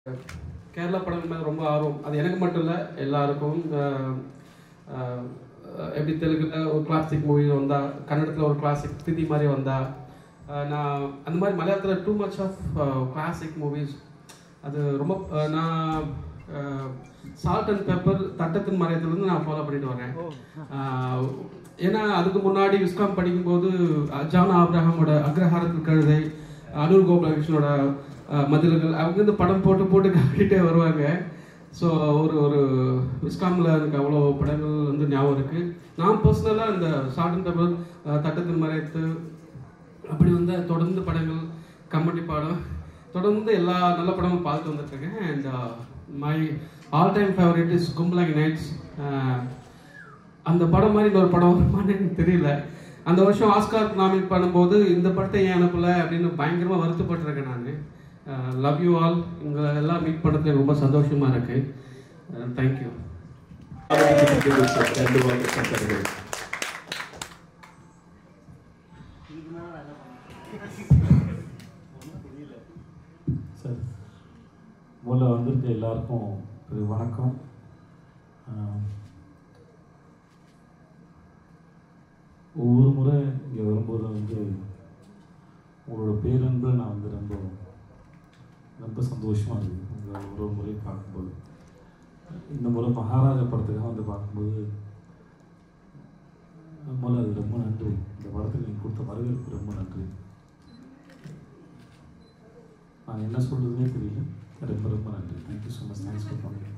கேரளா படங்கள் மேலே ரொம்ப ஆர்வம் அது எனக்கு மட்டும் இல்லை எல்லாருக்கும் அஹ், அஹ், எப்படி தெலுங்குல ஒரு கிளாசிக் மூவி வந்தா கன்னடத்தில் ஒரு கிளாசிக் திதி மாதிரி வந்தா அஹ், நான் அந்த மாதிரி மலையாளத்தில் too much of classic movies அது ரொம்ப அஹ், நான் சால்ட் அண்ட் பெப்பர் தட்டத்தின் மறையத்துலேருந்து நான் ஃபாலோ பண்ணிட்டு வரேன் அஹ், ஏன்னா அதுக்கு முன்னாடி விஸ்காம் படிக்கும்போது அஹ், ஜான் ஆப்ரஹாமோட அக்ரஹாரத்தில் கழுதை அனுர் கோபாலகிருஷ்ணனோட அஹ், மதில்கள் அவங்க வந்து படம் போட்டு போட்டு காட்டிகிட்டே வருவாங்க ஸோ ஒரு ஒரு விஸ்காமில் எனக்கு அவ்வளோ படங்கள் வந்து ஞாபகம் இருக்குது நான் பர்சனலாக இந்த salt and pepper Thattathin Marayathu அப்படி வந்து தொடர்ந்து படங்கள் கமெடி பாடம் தொடர்ந்து எல்லா நல்ல படமும் பார்த்துட்டு வந்துட்டுருக்கேன் and my all time favourite is Kumbalangi Nights அந்த படம் மாதிரி இன்னொரு படம் வருமானு எனக்கு தெரியல அந்த வருஷம் ஆஸ்கார் நாமினேட் பண்ணும்போது இந்த படத்தை ஏன் அனுப்பல அப்படின்னு பயங்கரமாக வருத்தப்பட்டிருக்கேன் நான் லவ் யூ ஆல் உங்களை எல்லாம் மீட் பண்ணுறது எனக்கு ரொம்ப சந்தோஷமா இருக்கு தேங்க்யூ രണ്ട് വാക്ക് സംസാരിക്കുന്നത് சார் முதல்ல வந்திருக்க எல்லாருக்கும் ஒரு வணக்கம் ஆஹ், ஒவ்வொரு முறை இங்கே வரும்போது வந்து உங்களோட பேரன்பு நான் வந்து ரொம்ப ரொம்ப சந்தோஷமாக இருக்குது உங்களை ஒரு ஒரு முறை பார்க்கும்போது இந்த முறை மகாராஜா படத்துக்காக வந்து பார்க்கும்போது முதல்ல அது ரொம்ப நன்றி இந்த படத்துக்கு நீங்கள் கொடுத்த வரவேற்பு ரொம்ப நன்றி நான் என்ன சொல்றதுனே தெரியல ரொம்ப ரொம்ப நன்றி thank you so much thanks for coming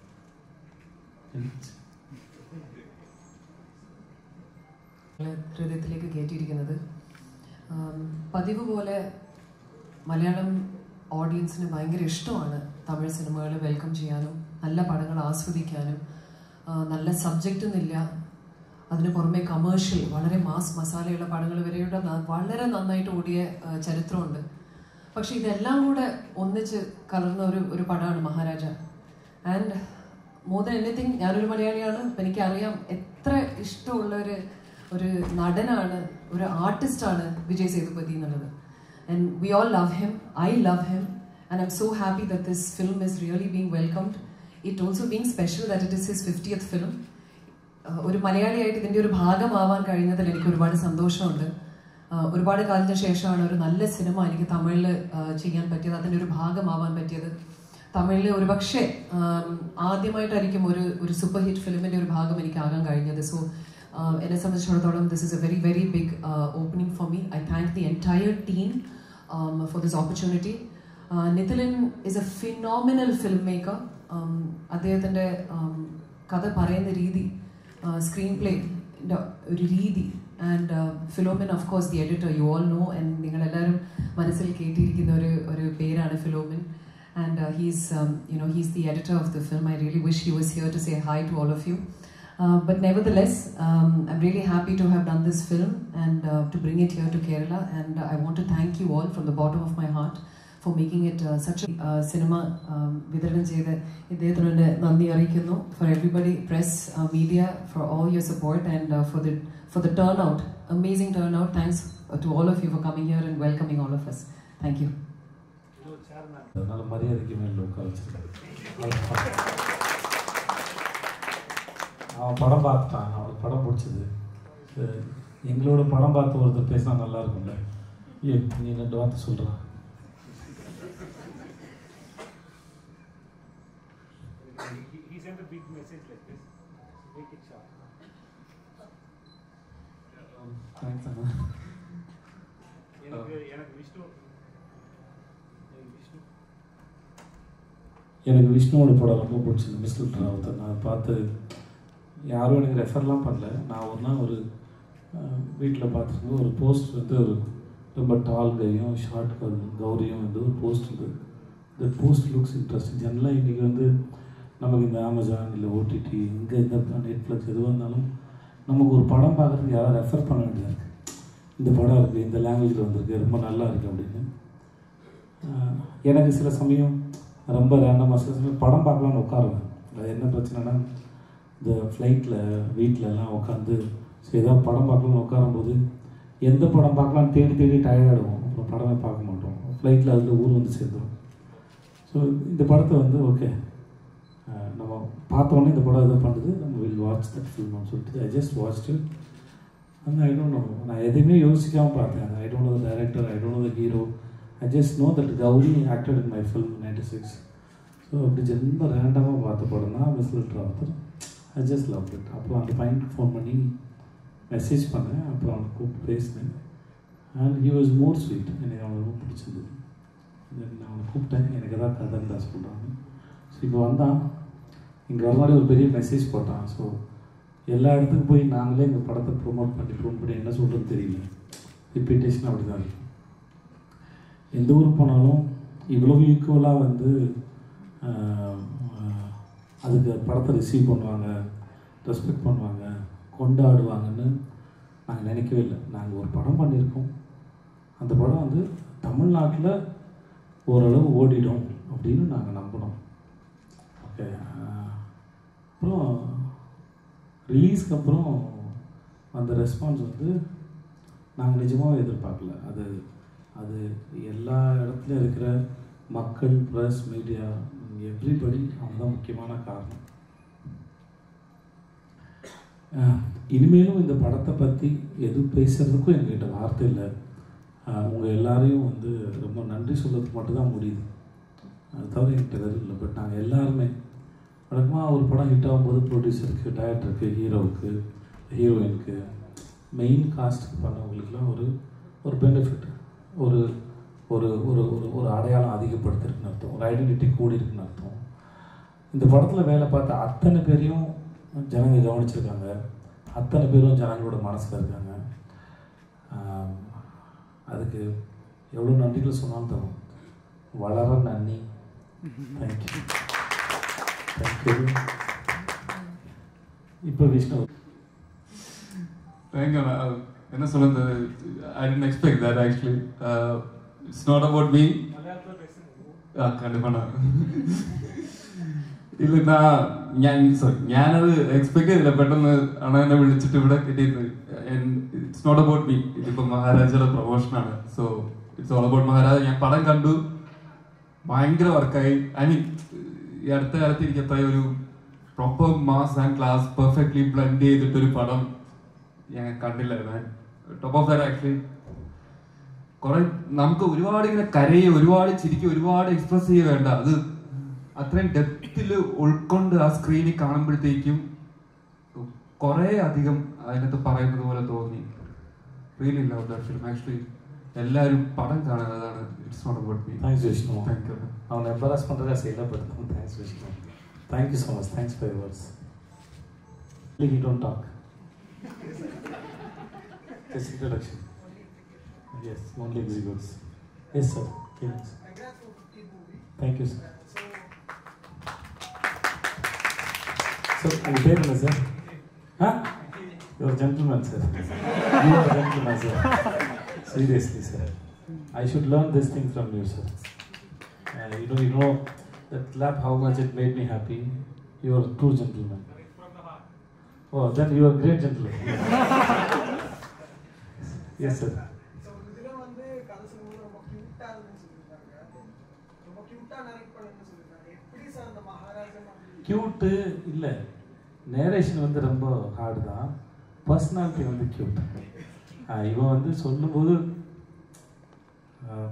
ഹൃദയത്തിലേക്ക് കയറ്റിയിരിക്കുന്നത് ആം, പതിവ് പോലെ മലയാളം ഓഡിയൻസിന് ഭയങ്കര ഇഷ്ടമാണ് തമിഴ് സിനിമകൾ വെൽക്കം ചെയ്യാനും നല്ല പടങ്ങൾ ആസ്വദിക്കാനും ആ, നല്ല സബ്ജക്റ്റ് എന്നില്ല അതിന് പുറമെ കമേഴ്ഷ്യൽ വളരെ മാസ് മസാലയുള്ള പടങ്ങൾ വരെയുടെ ന- വളരെ നന്നായിട്ട് ഓടിയ ആ, ചരിത്രമുണ്ട് പക്ഷെ ഇതെല്ലാം കൂടെ ഒന്നിച്ച് കലർന്ന ഒരു ഒരു പടമാണ് Maharaja and more than anything ഞാനൊരു മലയാളിയാണ് അപ്പം എനിക്കറിയാം എത്ര ഇഷ്ടമുള്ള ഒരു ഒരു നടനാണ് ഒരു ആർട്ടിസ്റ്റാണ് വിജയ് സേതുപതി എന്നുള്ളത് and we all love him I love him and I am so happy that this film is really being welcomed it also being special that it is his fiftieth film ഒരു മലയാളിയായിട്ട് ഇതിൻ്റെ ഒരു ഭാഗമാവാൻ കഴിഞ്ഞതിൽ എനിക്ക് ഒരുപാട് സന്തോഷമുണ്ട് ആഹ് ഒരുപാട് കാലത്തിന് ശേഷമാണ് ഒരു നല്ല സിനിമ എനിക്ക് തമിഴിൽ ചെയ്യാൻ പറ്റിയത് അതിൻ്റെ ഒരു ഭാഗമാവാൻ പറ്റിയത് തമിഴിൽ ഒരുപക്ഷെ ആം, ആദ്യമായിട്ടായിരിക്കും ഒരു ഒരു സൂപ്പർ ഹിറ്റ് ഫിലിമിൻ്റെ ഒരു ഭാഗം എനിക്ക് ആകാൻ കഴിഞ്ഞത് സോ എന്നെ സംബന്ധിച്ചിടത്തോളം this is a very very big opening for me I thank the entire team for this opportunity Nithilan is a phenomenal film maker അദ്ദേഹത്തിൻ്റെ കഥ പറയുന്ന രീതി സ്ക്രീൻ പ്ലേ ഒരു രീതി and Philomin of course the editor you all know and നിങ്ങളെല്ലാവരും മനസ്സിൽ കേട്ടിരിക്കുന്ന ഒരു ഒരു പേരാണ് Philomin and he's you know he's the editor of the film I really wish he was here to say high to all of you Uh, but nevertheless, um, I'm really happy to have done this film and uh, to bring it here to Kerala. And I want to thank you all from the bottom of my heart for making it uh, such a uh, cinema വിതരണം ചെയ്ത് ഇദ്ദേഹത്തിന് എൻ്റെ നന്ദി അറിയിക്കുന്നു for everybody press media for all your support and for the for the turn out amazing turn out thanks to all of you for coming here and welcoming all of us thank you அதனால மரியாதைக்கு மேல உட்கார வச்சிருக்காரு அவன் படம் பார்த்துட்டான் அவனுக்கு படம் பிடிச்சது சரி, எங்களோட படம் பார்த்து ஒருத்தர் பேசினா நல்லா இருக்கும்ல ஏ நீ ரெண்டு வார்த்தை சொல்கிறான் He, he sent a big message like this. Make it short. Thanks அண்ணா எனக்கு எனக்கு விஷ்ணு எனக்கு விஷ்ணு எனக்கு விஷ்ணுவோட படம் ரொம்ப பிடிச்சது மிஸ்டர் ராவத்தை நான் பார்த்து யாரும் எனக்கு ரெஃபர்லாம் பண்ணல நான் ஒரு நாள் ஒரு வீட்டில் பார்த்துருந்தது ஒரு போஸ்ட் வந்து ஒரு ரொம்ப டால் கையும் ஷார்ட் கௌரியும் வந்து ஒரு போஸ்ட் இருந்தது இந்த போஸ்ட் லுக்ஸ் இன்ட்ரெஸ்டிங் ஜெனரலாக இன்றைக்கி வந்து நமக்கு இந்த அமேசான் இல்லை ஓடிடி இங்கே இந்த நெட்ஃப்ளிக்ஸ் எதுவாக இருந்தாலும் நமக்கு ஒரு படம் பார்க்குறதுக்கு யாராவது ரெஃபர் பண்ண வேண்டியதாக இருக்குது இந்த படம் இருக்குது இந்த லாங்குவேஜில் வந்திருக்கு ரொம்ப நல்லா இருக்குது அப்படின்னு ஆஹ் எனக்கு சில சமயம் ரொம்ப ரேண்டமாக சில சமயம் படம் பார்க்கலான்னு உட்காருவேன் அது என்ன பிரச்சனைனா இந்த ஃப்ளைட்டில் வீட்டிலலாம் உட்காந்து சரி ஏதாவது படம் பார்க்கலான்னு உட்காரும்போது எந்த படம் பார்க்கலாம்னு தேடி தேடி டயர்டாகிடுவோம் அப்புறம் படமே பார்க்க மாட்டோம் ஃப்ளைட்டில் அதில் ஊர் வந்து சேர்ந்துடும் ஸோ இந்த படத்தை வந்து ஓகே நம்ம பார்த்த உடனே இந்த படம் இதை பண்ணுது நம்ம வில் வாட்ச் தட் ஃபில்ம்னு சொல்லிட்டு ஐ ஜஸ்ட் வாட்ச்டு அந்த ஐ டோன்ட் நோ நான் எதுவுமே யோசிக்காமல் பார்த்தேன் I don't know the director I don't know the hero I just know that Gouri acted in my film ninety six so அப்படி ரொம்ப ரேண்டமாக பார்த்த படம் தான் மிஸ்லில் ராவத்தர் ஐ ஜஸ்ட் லவ் இட் அப்புறம் அந்த பையனுக்கு ஃபோன் பண்ணி மெசேஜ் பண்ணேன் அப்புறம் அவனுக்கு கூப்பிட்டு பேசினேன் and he was more sweet எனக்கு அவனுக்கு ரொம்ப பிடிச்சிருந்தது தென் நான் அவனை கூப்பிட்டேன் எனக்கு எதாவது கதைன்னு தான் சொல்கிறாங்க ஸோ இப்போ வந்தான் இங்கே வர மாதிரி ஒரு பெரிய மெசேஜ் போட்டான் ஸோ எல்லா இடத்துக்கும் போய் நாங்களே இந்த படத்தை ப்ரொமோட் பண்ணி ப்ரொமோட் பண்ணி என்ன சொல்கிறது தெரியல ரிப்பீட்டேஷன் அப்படி தான் இருக்கும் எந்த ஊருக்கு போனாலும் இவ்வளோ ஈக்குவலாக வந்து ஆஹ், ஆஹ், அதுக்கு படத்தை ரிசீவ் பண்ணுவாங்க ரெஸ்பெக்ட் பண்ணுவாங்க கொண்டாடுவாங்கன்னு நாங்கள் நினைக்கவே இல்லை நாங்கள் ஒரு படம் பண்ணியிருக்கோம் அந்த படம் வந்து தமிழ்நாட்டில் ஓரளவு ஓடிடும் அப்படின்னு நாங்கள் நம்பினோம் ஓகே அப்புறம் ரிலீஸ்க்கு அப்புறம் அந்த ரெஸ்பான்ஸ் வந்து நாங்கள் நிஜமாகவே எதிர்பார்க்கல அது அது எல்லா இடத்துலையும் இருக்கிற மக்கள் ப்ரெஸ் மீடியா எவ்ரிபடி அவங்க தான் முக்கியமான காரணம் அஹ், இனிமேலும் இந்த படத்தை பற்றி எது பேசுறதுக்கும் எங்ககிட்ட வார்த்தை இல்லை உங்கள் எல்லாரையும் வந்து ரொம்ப நன்றி சொல்றதுக்கு மட்டும்தான் முடியுது அது தவிர என்கிட்ட வேறு இல்லை பட் நாங்கள் எல்லாருமே வழக்கமாக ஒரு படம் ஹிட் ஆகும்போது ப்ரொடியூசருக்கு டைரக்டருக்கு ஹீரோவுக்கு ஹீரோயினுக்கு மெயின் காஸ்ட்டுக்கு பண்ணவங்களுக்குலாம் ஒரு ஒரு பெனிஃபிட் ஒரு ஒரு ஒரு ஒரு ஒரு அடையாளம் அதிகப்படுத்திருக்குன்னு அர்த்தம் ஒரு ஐடென்டிட்டி கூடி இருக்குன்னு அர்த்தம் இந்த படத்தில் வேலை பார்த்த அத்தனை பேரையும் ஜனங்க கவனிச்சிருக்காங்க அத்தனை பேரும் ஜனங்களோட மனசில் இருக்காங்க ஆம், அதுக்கு எவ்வளோ நன்றிகள் சொன்னாலும் தரும் வளர நன்றி தேங்க்யூ தேங்க்யூ இப்போ விஷ்ணு Hang on, uh, என்ன சொல்றது I didn't expect that actually it's not about me കണ്ടിപ്പാണ് ഇല്ല നാ ഞാൻ സോറി ഞാനത് എക്സ്പെക്ട് ചെയ്തില്ല പെട്ടെന്ന് ആണ് എന്നെ വിളിച്ചിട്ട് ഇവിടെ കിട്ടിയത് ഇറ്റ്സ് നോട്ട് അബൌട്ട് മീ ഇതിപ്പോ മഹാരാജയുടെ പ്രൊമോഷനാണ് so it's all about Maharaja ഞാൻ പടം കണ്ടു ഭയങ്കര വർക്കായി ഐ മീൻ ഈ അടുത്ത കാലത്ത് എനിക്ക് അത്ര ഒരു proper mass and class perfectly blend ചെയ്തിട്ടൊരു പടം ഞാൻ കണ്ടില്ലായിരുന്നു ടോപ്പ് ഓഫ് ദാറ്റ് ആക്ച്വലി കുറെ നമുക്ക് ഒരുപാട് ഇങ്ങനെ കരയുക ഒരുപാട് ചിരിക്കുക ഒരുപാട് എക്സ്പ്രസ് ചെയ്യുക വേണ്ട അത് അത്രയും ഡെപ്തിൽ ഉൾക്കൊണ്ട് ആ സ്ക്രീനിൽ കാണുമ്പോഴത്തേക്കും കുറെ അധികം അതിനകത്ത് പറയുന്നത് പോലെ തോന്നി really love that film actually എല്ലാവരും പടം കാണുന്നതാണ് it's not about me thanks Vishnu thank you அவனை எம்பராஸ் பண்ணுறதா செய்யல but thanks Vishnu thank you so much thanks for yours he don't talk just introduction yes only executes yes sir thank you sir sir உங்கள் பேர் என்ன sir ah you're gentleman sir you're gentleman sir seriously sir I should learn this thing from you sir Uh, you know, you know that clap how much it made me happy. You are a true gentleman. Oh, then you are a great gentleman. yes, sir. So இதுல வந்து கதை சொல்லும்போது ரொம்ப கியூட்டா இருந்துன்னு சொல்லியிருக்காங்க ரொம்ப கியூட்டா நரேட் பண்ணுன்னு சொல்லியிருக்காங்க எப்படி சார் அந்த மகாராஜன் அப்படி கியூட்டு இல்லை நேரேஷன் வந்து ரொம்ப ஹார்டு தான் பர்சனாலிட்டி வந்து கியூட் இவன் வந்து சொல்லும்போது ஆ,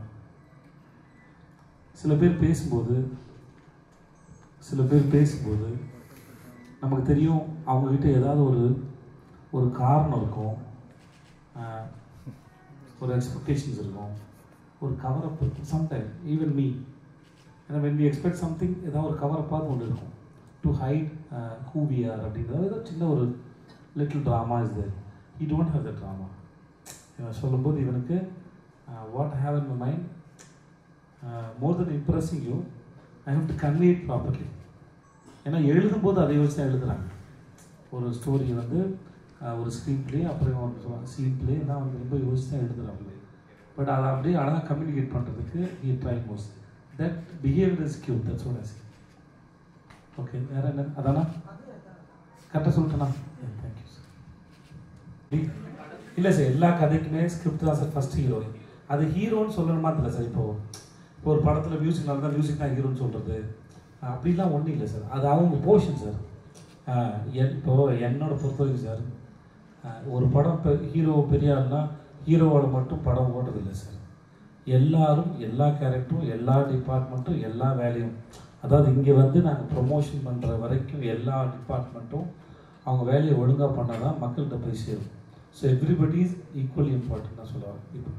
சில பேர் பேசும்போது சில பேர் பேசும்போது நமக்கு தெரியும் அவங்கக்கிட்ட ஏதாவது ஒரு ஒரு காரணம் இருக்கும் ஆ, ஒரு எக்ஸ்பெக்டேஷன்ஸ் இருக்கும் ஒரு கவரப் இருக்கும் சம்டைம் ஈவன் மீ ஏன்னா வென் வி எக்ஸ்பெக்ட் சம்திங் ஏதாவது ஒரு கவரப்பாக ஒன்று இருக்கும் to hide who we are அப்படின்றது ஏதோ சின்ன ஒரு little drama is there I don't have the drama இவன் சொல்லும்போது இவனுக்கு what have in my mind more than impressing you I have to convey it properly ஏன்னா எழுதும்போது அதை வச்சு தான் எழுதுறாங்க ஒரு ஸ்டோரி வந்து uh, ஒரு ஸ்க்ரீன் ப்ளே அப்புறம் ஒரு சீன் ப்ளே எல்லாம் வந்து ரொம்ப யோசிச்சு தான் எழுதுறாங்க பட் அதை அப்படியே அழகாக கம்யூனிகேட் பண்ணுறதுக்கு I try most that behaviour is cute that's what I see okay வேற என்ன அதானா கரெக்டாக சொல்லிட்டேனா தேங்க்யூ சார் இல்லை சார் எல்லா கதைக்குமே ஸ்கிரிப்ட் தான் சார் ஃபர்ஸ்ட் ஹீரோ அது ஹீரோன்னு சொல்லணுமா தெரியல சார் இப்போ இப்போ ஒரு படத்தில் மியூசிக் நல்லா தான் மியூசிக் தான் ஹீரோன்னு சொல்கிறது அப்படிலாம் ஒன்றும் இல்லை சார் அது அவங்க போர்ஷன் சார் என் இப்போ என்னோட பொறுத்த வரைக்கும் சார் ஆஹ் ஒரு படம் இப்போ ஹீரோ பெரிய ஆள்னா ஹீரோவோட மட்டும் படம் ஓடுறதில்லை சார் எல்லாரும் எல்லா கேரக்டரும் எல்லா டிபார்ட்மெண்ட்டும் எல்லா வேலையும் அதாவது இங்கே வந்து நாங்கள் ப்ரொமோஷன் பண்ணுற வரைக்கும் எல்லா டிபார்ட்மெண்ட்டும் அவங்க வேலையை ஒழுங்காக பண்ணால் தான் மக்கள்கிட்ட போய் சேரும் so everybody is equally important தான் சொல்லுவாங்க இப்போ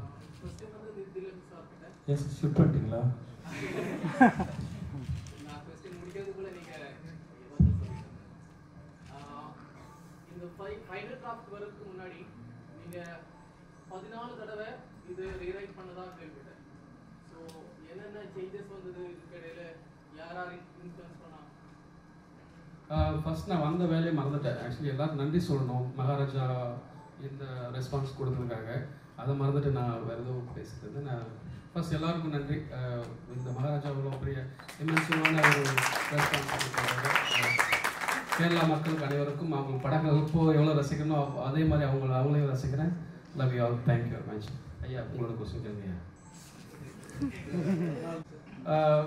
எஸ் ஷிஃப்ட் பண்ணிட்டீங்களா நான் கொஸ்டின் முடிக்கிறதுக்குள்ள நீங்க பதில் சொல்லிடுங்க. ஆஹ் இந்த ஃபைனல் டிராஃப்ட் வரதுக்கு முன்னாடி நீங்க பதினாலு தடவை இது ரீரைட் பண்ணதா கேள்விப்பட்டேன் ஸோ என்னென்ன சேஞ்சஸ் வந்தது இதுக்கு இடையில யார் யார் இன்ஃப்ளூயன்ஸ் பண்ணா ஃபர்ஸ்ட் நான் வந்த வேலையை மறந்துட்டேன் ஆக்சுவலி எல்லாரும் நன்றி சொல்லணும் மகாராஜா இந்த ரெஸ்பான்ஸ் கொடுத்ததுக்காக அதை மறந்துட்டு நான் வேறு எதுவும் பேசிட்டு இருந்தேன் நான் ஃபர்ஸ்ட் எல்லாருக்கும் நன்றி அஹ் இந்த மகாராஜா இவ்வளோ பெரிய இமென்சிவான ஒரு ரெஸ்பான்ஸ் கொடுத்ததுக்காக அஹ் கேரளா மக்களுக்கு அனைவருக்கும் அவங்க படங்கள் இப்போ எவ்வளோ ரசிக்கணும் அதே மாதிரி அவங்கள அவங்களையும் ரசிக்கிறேன் love you all thank you very much ஐயா உங்களோட கொஸ்டின் கேளுங்க ஐயா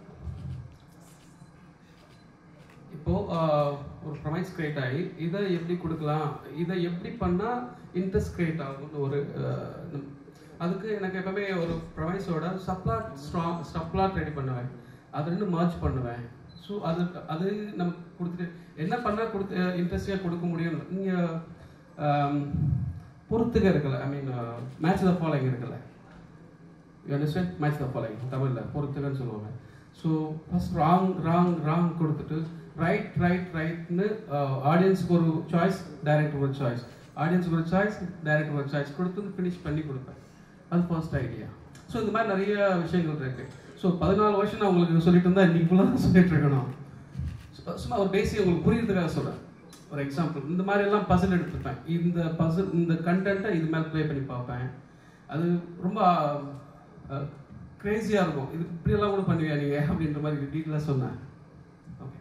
இப்போ ஆஹ், ஒரு ப்ரமைஸ் கிரியேட் ஆகி இதை எப்படி கொடுக்கலாம் இதை எப்படி பண்ணா இன்ட்ரெஸ்ட் கிரியேட் ஆகும்னு ஒரு ஆஹ், நம்- அதுக்கு எனக்கு எப்பவுமே ஒரு ப்ரமைஸோட சப்ளாட் ஸ்ட்ராங் சப்ளாட் ரெடி பண்ணுவேன் அது ரெண்டு மர்ஜ் பண்ணுவேன் ஸோ அது அது நமக்கு கொடுத்துட்டு என்ன பண்ணால் கொடுத்து இன்ட்ரெஸ்டிங்காக கொடுக்க முடியும் நீங்கள் பொறுத்துக்க இருக்குல்ல I mean match the following இருக்குல்ல you understand match the following தமிழில் பொறுத்துக்கன்னு சொல்லுவாங்க so first wrong wrong wrong கொடுத்துட்டு ரைட் ரைட் ரைட்னு ஆடியன்ஸ்க்கு ஒரு சாய்ஸ் டைரக்டர் ஒரு சாய்ஸ் ஆடியன்ஸ்க்கு ஒரு சாய்ஸ் டைரக்டர் ஒரு சாய்ஸ் கொடுத்து ஃபினிஷ் பண்ணி கொடுப்பேன் அது ஃபர்ஸ்ட் ஐடியா ஸோ இந்த மாதிரி நிறைய விஷயங்கள் இருக்கு ஸோ பதினாலு வருஷம் நான் உங்களுக்கு சொல்லிட்டு இருந்தா இன்னைக்கு ஃபுல்லாக சொல்லிட்டு இருக்கணும் சு- சும்மா ஒரு பேசிக் உங்களுக்கு புரியுறதுக்காக சொல்றேன் ஒரு எக்ஸாம்பிள் இந்த மாதிரி எல்லாம் பசில் எடுத்துப்பேன் இந்த பசில் இந்த கண்டென்ட்டை இது மேலே ப்ளே பண்ணி பார்ப்பேன் அது ரொம்ப கிரேசியாக இருக்கும் இது இப்படியெல்லாம் கூட பண்ணுவியா நீங்கள் அப்படின்ற மாதிரி டீட்டெயிலாக சொன்னேன் ஓகே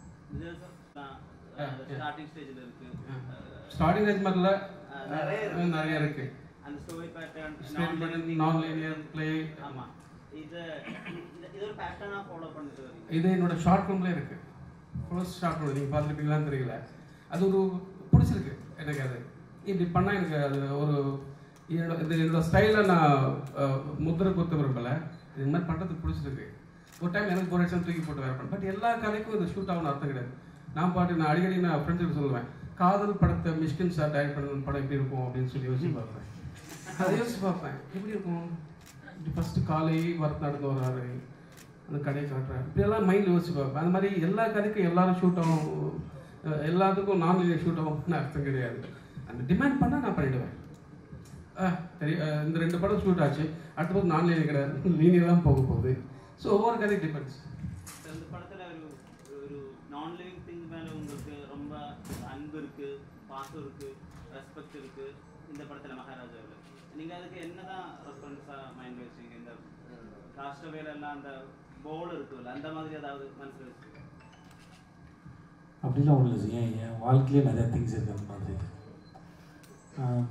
ஸ்டார்டிங் ஸ்டேஜ்ல இருக்கு ஸ்டார்டிங் ஏஜ் மாதிரில அஹ், நிறைய இருக்கு. நிறைய இருக்கு அந்த story pattern non linear play ஆமா இது இந்த- இது ஒரு பேட்டர்னா ஃபாலோ பண்ணிட்டு வரீங்க இது என்னோட ஷார்ட் ஃபிலிம்ல இருக்கு ஃபர்ஸ்ட் ஷார்ட் ஃபிலிம் நீங்கள் பார்த்துருப்பீங்களான்னு தெரியல அது ஒரு பிடிச்சிருக்கு எனக்கு அது இப்படி பண்ணால் எனக்கு அது ஒரு என்னோட இது என்னோட ஸ்டைலில் நான் அஹ், முத்திரை குத்த விரும்பலை இது மாதிரி பண்ணுறதுக்கு பிடிச்சிருக்கு ஒரு டைம் எனக்கு போர் அடிச்சா தூக்கி போட்டு வேறு பட் எல்லா கதைக்கும் இது ஷூட் ஆகணும் அர்த்தம் கிடையாது நான் பாட்டு நான் அடிக்கடி நான் ஃப்ரெண்ட்ஸுக்கு சொல்லுவேன் காதல் படத்தை மிஷ்கின் சார் டைரக்ட் பண்ண படம் எப்படி இருக்கும் அப்படின்னு சொல்லி யோசிச்சு பார்ப்பேன் அதை யோசிச்சு பார்ப்பேன் எப்படி இருக்கும் இப்படி ஃபஸ்ட்டு காலை வரத்து நடந்து வர்றாரு அந்த கடையை காட்டுறாரு இப்படியெல்லாம் மைண்டில் யோசிச்சு பார்ப்பேன் அந்த மாதிரி எல்லா கதைக்கும் எல்லாரும் ஷூட் ஆகும் அஹ் எல்லாத்துக்கும் நான் ஷூட் ஆகும்னு அர்த்தம் கிடையாது அந்த டிமாண்ட் பண்ணால் நான் பண்ணிடுவேன் ஆ சரி அஹ் இந்த ரெண்டு படம் ஷூட் ஆச்சு அடுத்த படம் நான் லீனியர் கிடையாது லீனியர் தான் போக போகுது ஸோ ஒவ்வொரு கதை டிபெண்ட்ஸ் இந்த படத்துல ஒரு ஒரு நான் லிவிங் திங் மேல உங்களுக்கு ரொம்ப அன்பு இருக்கு பாசம் இருக்கு ரெஸ்பெக்ட் இருக்கு இந்த படத்துல மகாராஜாவில் நீங்க அதுக்கு என்னதான் ரெஃபரன்ஸா மைண்ட் வச்சீங்க இந்த ராஷ்டிரவேல எல்லாம் அந்த போர்டு இருக்குல்ல அந்த மாதிரி ஏதாவது மனசுல வச்சுக்கீங்க அப்படிலாம் ஒன்றும் இல்லை ஏன் என் வாழ்க்கையிலே நிறைய திங்ஸ் இருக்கு அந்த மாதிரி ஆஹ்,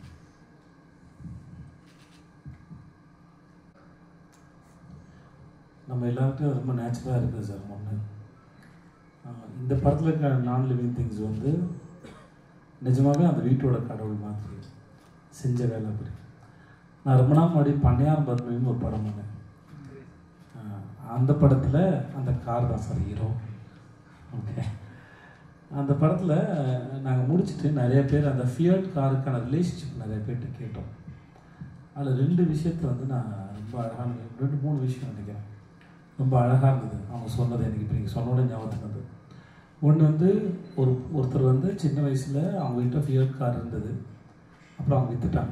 நம்ம எல்லார்ட்டையும் ரொம்ப நேச்சுரலாக இருக்குது சார் ஒன்று இந்த படத்தில் இருக்கிற நான் லிவிங் திங்ஸ் வந்து நிஜமாவே அந்த வீட்டோட கடவுள் மாதிரி செஞ்ச வேலை அப்படி நான் ரொம்ப நாள் முன்னாடி பண்ணையார் பத்மின்னு ஒரு படம் பண்ணேன் ஆஹ், அந்த படத்தில் அந்த கார் தான் சார் ஹீரோ ஓகே அந்த படத்தில் நாங்கள் முடிச்சுட்டு நிறைய பேர் அந்த ஃபியர்ட் காருக்கான ரிலேஷன்ஷிப் நிறைய பேர்கிட்ட கேட்டோம் அதில் ரெண்டு விஷயத்தை வந்து நான் ரொம்ப அழகான ரெண்டு மூணு விஷயம் நினைக்கிறேன் ரொம்ப அழகாக இருந்தது அவங்க சொன்னது எனக்கு இப்போ நீங்கள் சொன்னோட ஞாபகத்துக்கு வந்தது ஒன்று வந்து ஒரு ஒருத்தர் வந்து சின்ன வயசில் அவங்க கிட்ட ஃபியர்ட் கார் இருந்தது அப்புறம் அவங்க வித்துட்டாங்க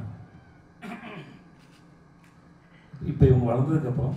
இப்போ இவங்க வளர்ந்ததுக்கப்புறம்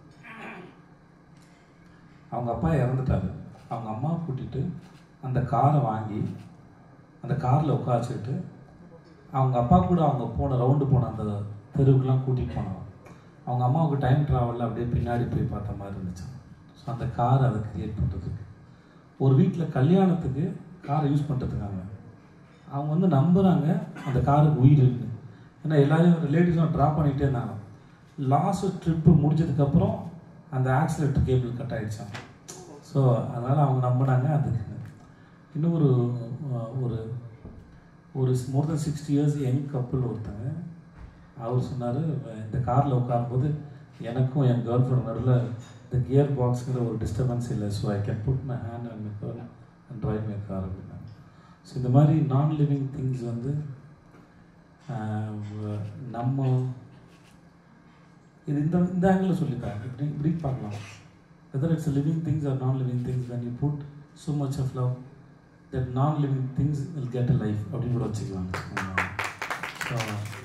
அவங்க அப்பா இறந்துட்டாரு அவங்க அம்மா கூட்டிட்டு அந்த காரை வாங்கி அந்த காரில் உட்காச்சிட்டு அவங்க அப்பா கூட அவங்க போன ரவுண்டு போன அந்த தெருவுக்குலாம் கூட்டிகிட்டு போனாங்க அவங்க அம்மாவுக்கு டைம் ட்ராவலில் அப்படியே பின்னாடி போய் பார்த்த மாதிரி இருந்துச்சு ஸோ அந்த காரை அதை கிரியேட் பண்ணுறதுக்கு ஒரு வீட்டில் கல்யாணத்துக்கு காரை யூஸ் பண்ணுறதுக்காங்க அவங்க வந்து நம்புகிறாங்க அந்த காருக்கு உயிர் இருக்கு ஏன்னா எல்லாரையும் ரிலேட்டிவ்ஸும் ட்ராப் பண்ணிகிட்டே இருந்தாங்க லாஸ்ட் ட்ரிப்பு முடிஞ்சதுக்கப்புறம் அந்த ஆக்சிலேட்டர் கேபிள் கட் ஆகிடுச்சான் ஸோ அதனால் அவங்க நம்பினாங்க அதுக்கு இன்னும் ஒரு அஹ், ஒரு ஒரு more than sixty years young couple ஒருத்தங்க அவர் சொன்னார் இந்த காரில் உட்காரும்போது எனக்கும் என் கேர்ள் ஃப்ரெண்ட் நடுவில் இந்த கியர் பாக்ஸுங்கிற ஒரு டிஸ்டர்பன்ஸ் இல்லை so I can put my hand and my girl and drive my car அப்படின்னாங்க ஸோ இந்த மாதிரி நான் லிவிங் திங்ஸ் வந்து ஆஹ், நம்ம இது இந்த இந்த ஆங்கிளில் சொல்லித்தாங்க இப்படி இப்படி பார்க்கலாம் whether it's living things are non living things when you put so much of love that non living things will get a life அப்படின்னு கூட வச்சுக்கலாம் ஸோ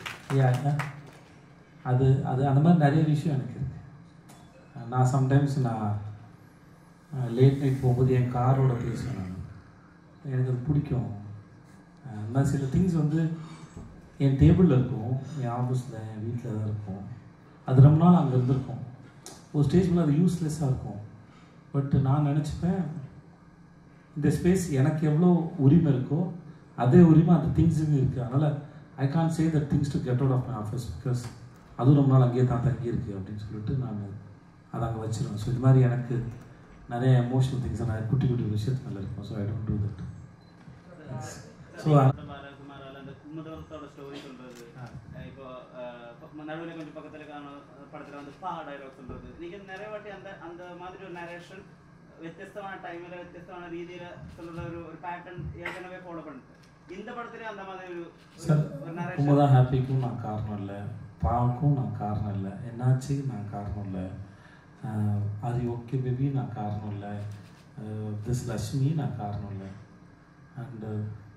அது அது அந்த மாதிரி நிறைய விஷயம் எனக்கு இருக்கு நான் சம்டைம்ஸ் நான் லேட் நைட் போகும்போது என் காரோட பேசுவேன் நான் எனக்கு அது பிடிக்கும் அஹ் அந்த மாதிரி சில திங்ஸ் வந்து என் டேபிளில் இருக்கும் என் ஆஃபீஸில் என் வீட்டில் தான் இருக்கும் அது ரொம்ப நாள் அங்கே இருந்திருக்கும் ஒரு ஸ்டேஜ் மேலே அது யூஸ்லெஸ்ஸாக இருக்கும் பட் நான் நினச்சிப்பேன் இந்த ஸ்பேஸ் எனக்கு எவ்வளோ உரிமை இருக்கோ அதே உரிமை அந்த திங்ஸுங்க இருக்குது அதனால் I can't say that things to get out of my office because அதுவும் ரொம்ப நாள் அங்கேயே தான் தங்கியிருக்கு அப்படின்னு சொல்லிட்டு நான் அதை அங்கே வச்சிருவேன் ஸோ இது மாதிரி எனக்கு நிறைய எமோஷனல் திங்ஸ் நிறைய குட்டி குட்டி விஷயத்து மேலே இருக்கும் so I don't do that so குமாரால அந்த குமுதத்தோட ஸ்டோரி சொல்றது அஹ் இப்போ நடுவில் கொஞ்சம் பக்கத்துல காணும் படத்துல வந்து பா டைலாக் சொல்றது நீங்க நிறைய வாட்டி அந்த அந்த மாதிரி ஒரு நரேஷன் വ്യത്യസ്തമായ ടൈമില് വ്യത്യസ്തമായ രീതിയിൽ சொல்ற ஒரு ஒரு பேட்டர்ன் ஏற்கனவே ஃபாலோ பண்ணிட்டு இந்த படத்துலயும் அந்த மாதிரி ஒரு சார் ஒரு narration குமுதா ஹாப்பிக்கும் நான் காரணம் இல்லை பாவுக்கும் நான் காரணம் இல்லை என்னாச்சு நான் காரணம் இல்லை அது ஓகே பேபி நான் காரணம் இல்லை திஸ் லக்ஷ்மி நான் காரணம் இல்லை அண்டு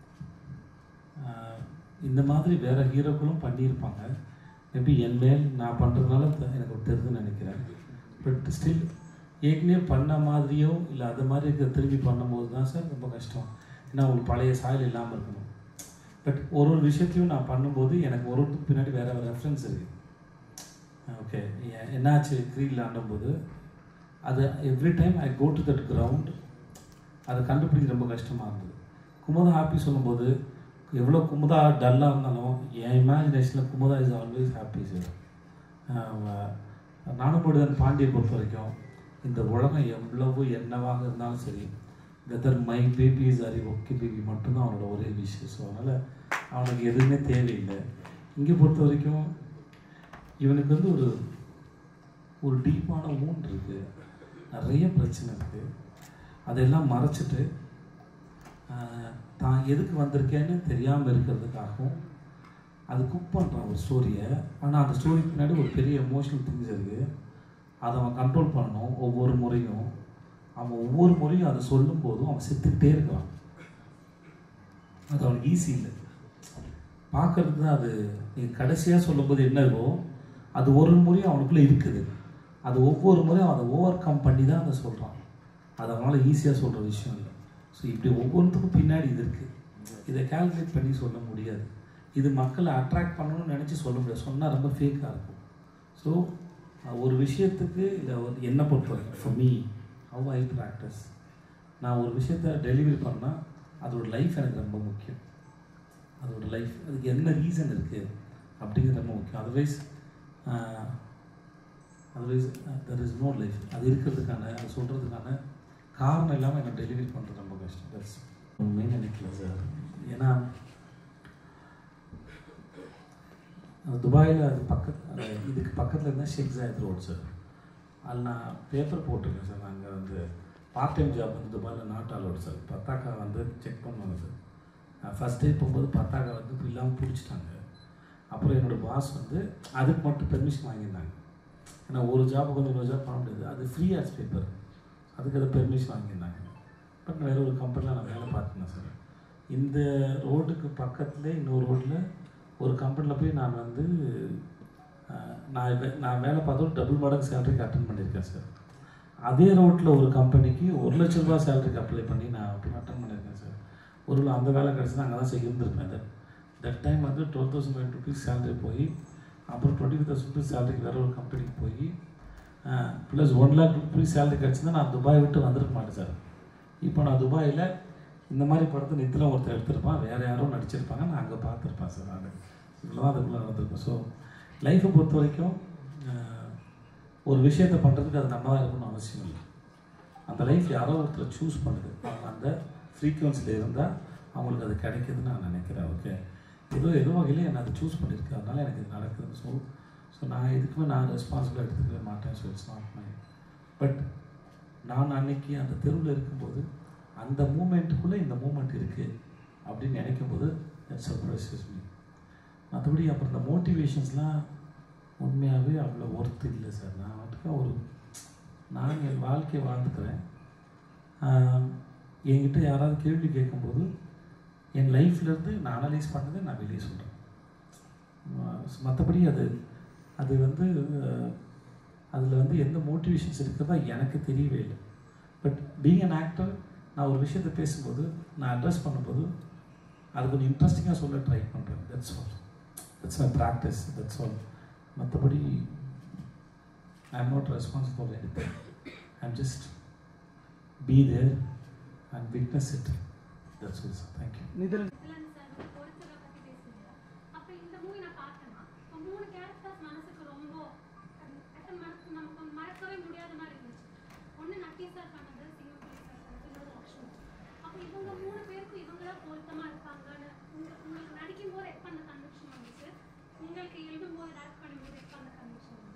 இந்த மாதிரி வேற ஹீரோக்களும் பண்ணியிருப்பாங்க மேபி என் மேல் நான் பண்ணுறதுனால எனக்கு தெரியுதுன்னு நினைக்கிறேன் பட் ஸ்டில் ஏற்கனவே பண்ண மாதிரியோ இல்லை அது மாதிரி இருக்க திரும்பி பண்ணும்போது தான் சார் ரொம்ப கஷ்டம் ஏன்னா உங்களுக்கு பழைய சாயல் இல்லாமல் இருக்கணும் பட் ஒரு ஒரு விஷயத்தையும் நான் பண்ணும்போது எனக்கு ஒரு ஒருத்தருக்கு பின்னாடி வேற வேறு ரெஃபரன்ஸ் இருக்குது ஓகே என்னாச்சு க்ரீல் ஆடும்போது அது every time I go to that ground அதை கண்டுபிடிக்க ரொம்ப கஷ்டமாக இருந்தது குமுதா ஹாப்பி சொல்லும்போது எவ்வளோ குமுதா டல்லாக இருந்தாலும் என் இமேஜினேஷனில் Kumudha is always happy sir நானும் பொழுதன் பாண்டியை பொறுத்த வரைக்கும் இந்த உலகம் எவ்வளவு என்னவாக இருந்தாலும் சரி வெதர் மை பேபி இஸ் அறி ஓகே பேபி மட்டும்தான் அவனோட ஒரே விஷயம் ஸோ அதனால் அவனுக்கு எதுவுமே தேவையில்லை இங்கே பொறுத்த வரைக்கும் இவனுக்கு வந்து ஒரு ஒரு டீப்பான ஊன் இருக்குது நிறைய பிரச்சனை இருக்குது அதெல்லாம் மறைச்சிட்டு ஆஹ், தான் எதுக்கு வந்திருக்கேன்னு தெரியாமல் இருக்கிறதுக்காகவும் அது குக் பண்ணுறான் ஒரு ஸ்டோரியை ஆனால் அந்த ஸ்டோரிக்கு பின்னாடி ஒரு பெரிய எமோஷனல் திங்ஸ் இருக்குது அதை அவன் கண்ட்ரோல் பண்ணணும் ஒவ்வொரு முறையும் அவன் ஒவ்வொரு முறையும் அதை சொல்லும் போதும் அவன் செத்துக்கிட்டே இருக்கான் அது அவனுக்கு ஈஸி இல்லை பார்க்கறது தான் அது நீ கடைசியாக சொல்லும்போது என்ன இருக்கோ அது ஒரு முறையும் அவனுக்குள்ளே இருக்குது அது ஒவ்வொரு முறையும் அதை ஓவர் கம் பண்ணி தான் அதை சொல்கிறான் அது அவனால் ஈஸியாக சொல்கிற விஷயம் இல்லை ஸோ இப்படி ஒவ்வொன்றுத்துக்கும் பின்னாடி இது இருக்குது இதை கால்குலேட் பண்ணி சொல்ல முடியாது இது மக்களை அட்ராக்ட் பண்ணணும்னு நினச்சி சொல்ல முடியாது சொன்னால் ரொம்ப ஃபேக்காக இருக்கும் ஸோ ஒரு விஷயத்துக்கு இல்லை ஒரு என்னை பொறுத்த வரைக்கும் for me how I practice நான் ஒரு விஷயத்த டெலிவரி பண்ணால் அதோட லைஃப் எனக்கு ரொம்ப முக்கியம் அதோட லைஃப் அதுக்கு என்ன ரீசன் இருக்குது அப்படிங்கிறது ரொம்ப முக்கியம் otherwise otherwise there is no life அது இருக்கிறதுக்கான அது சொல்கிறதுக்கான காரணம் இல்லாமல் எனக்கு டெலிவரி பண்ணுறது ரொம்ப கஷ்டம் தட்ஸ் மெயின் நினைக்கல சார் ஏன்னா துபாயில் அது பக்கத்து இதுக்கு பக்கத்தில் இருந்தால் ஷேக் ஜாயத் ரோட் சார் அதில் நான் பேப்பர் போட்டிருக்கேன் சார் நாங்கள் வந்து பார்ட் டைம் ஜாப் வந்து துபாயில் நாட் அலோட் சார் பத்தாக்கா வந்து செக் பண்ணுவாங்க சார் நான் ஃபஸ்ட் டே போகும்போது பத்தாக்கா வந்து இப்படி இல்லாமல் பிடிச்சிட்டாங்க அப்புறம் என்னோடய பாஸ் வந்து அதுக்கு மட்டும் பெர்மிஷன் வாங்கியிருந்தாங்க ஏன்னா ஒரு ஜாபுக்கு வந்து இன்னொரு ஜாப் பண்ண முடியாது அது ஃப்ரீ ஆர்ட்ஸ் பேப்பர் அதுக்கு அதை பெர்மிஷன் வாங்கியிருந்தாங்க பட் வேறு ஒரு கம்பெனியில் நான் வேலை பார்த்துருந்தேன் சார் இந்த ரோடுக்கு பக்கத்துலேயே இன்னொரு ரோட்டில் ஒரு கம்பெனியில் போய் நான் வந்து அஹ், நான் வே- நான் வேலை பார்த்தோம் டபுள் மடங்கு சேலரிக்கு அட்டன் பண்ணியிருக்கேன் சார் அதே ரோட்டில் ஒரு கம்பெனிக்கு ஒரு லட்ச ரூபா சேலரிக்கு அப்ளை பண்ணி நான் அட்டன் பண்ணியிருக்கேன் சார் ஒரு அந்த வேலை கிடச்சி அங்கே தான் சார் இருந்திருப்பேன் தட் தட் டைம் வந்து twelve thousand five rupees salary போய் அப்புறம் டுவெண்ட்டி ஃபைவ் தௌசண்ட் ருபீஸ் சேலரிக்கு வேறு ஒரு கம்பெனிக்கு போய் plus one lakh rupees salary கிடச்சிருந்தா நான் துபாய் விட்டு வந்திருக்க மாட்டேன் சார் இப்போ நான் துபாயில் இந்த மாதிரி படத்தை நித்தில் ஒருத்தர் எடுத்திருப்பான் வேறு யாரோ நடிச்சிருப்பாங்க நான் அங்கே பார்த்துருப்பேன் சார் நான் இவ்வளோ தான் அதுக்குள்ளே நடந்திருக்கும் ஸோ லைஃப்பை பொறுத்த வரைக்கும் அஹ், ஒரு விஷயத்தை பண்ணுறதுக்கு அது நம்ம தான் இருக்கணும்னு அவசியம் இல்லை அந்த லைஃப் யாரோ ஒருத்தர் சூஸ் பண்ணுது அவங்க அந்த ஃப்ரீக்குவன்சியில் இருந்தால் அவங்களுக்கு அது கிடைக்குதுன்னு நான் நினைக்கிறேன் ஓகே ஏதோ ஏதோ வகையில் என்னை அதை சூஸ் பண்ணியிருக்கு அதனால எனக்கு இது நடக்குது ஸோ ஸோ நான் இதுக்குமே நான் ரெஸ்பான்சிபிளாக எடுத்துக்கவே மாட்டேன் so it's not my but நான் அன்னைக்கு அந்த தெருவில் இருக்கும்போது அந்த மூமெண்ட்டுக்குள்ளே இந்த மூமெண்ட் இருக்குது அப்படின்னு நினைக்கும் போது தட் சர்ப்ரைசஸ் மீ மற்றபடி அப்புறம் இந்த மோட்டிவேஷன்ஸ்லாம் உண்மையாகவே அவ்வளோ ஒர்த் இல்லை சார் நான் வந்துட்டு ஒரு நான் என் வாழ்க்கையை வாழ்ந்துக்கிறேன் ஆஹ், என்கிட்ட யாராவது கேள்வி கேட்கும்போது என் லைஃப்லேருந்து நான் அனலைஸ் பண்ணதை நான் வெளியே சொல்கிறேன் மற்றபடி அது அது வந்து அதில் வந்து எந்த மோட்டிவேஷன்ஸ் இருக்கிறதா எனக்கு தெரியவே இல்லை பட் பீங் அன் ஆக்டர் நான் ஒரு விஷயத்தை பேசும்போது நான் அட்ரஸ் பண்ணும்போது அது கொஞ்சம் இன்ட்ரெஸ்டிங்காக சொல்ல ட்ரை பண்ணுறேன் that's all that's my practice that's all மற்றபடி I am not responsible anything I am just be there and witness it that's all sir thank you Nithil இல்லைங்க சார் நீங்க பொறுத்ததை பத்தி பேசுனீங்க அப்ப இந்த மூவி நான் பார்த்தேன்னா இப்போ மூணு கேரக்டர்ஸ் மனசுக்கு ரொம்ப அது அது மனசு நமக்கு மறக்கவே முடியாத மாதிரி இருந்துச்சு ஒண்ணு நட்டி சார் பண்ணது சிங்கப்பூர் சார் பண்ணது இன்னொரு லக்ஷ்மி அப்போ இவங்க மூணு பேருக்கும் இவங்க தான் பொருத்தமா இருப்பாங்கன்னு உங்க உங்களுக்கு நடிக்கும் போது எப்ப அந்த கன்விக்ஷன் வந்துச்சு உங்களுக்கு எழுதும் போது டேரக்ட் பண்ணும்போது எப்ப அந்த கன்விக்ஷன் வந்துச்சு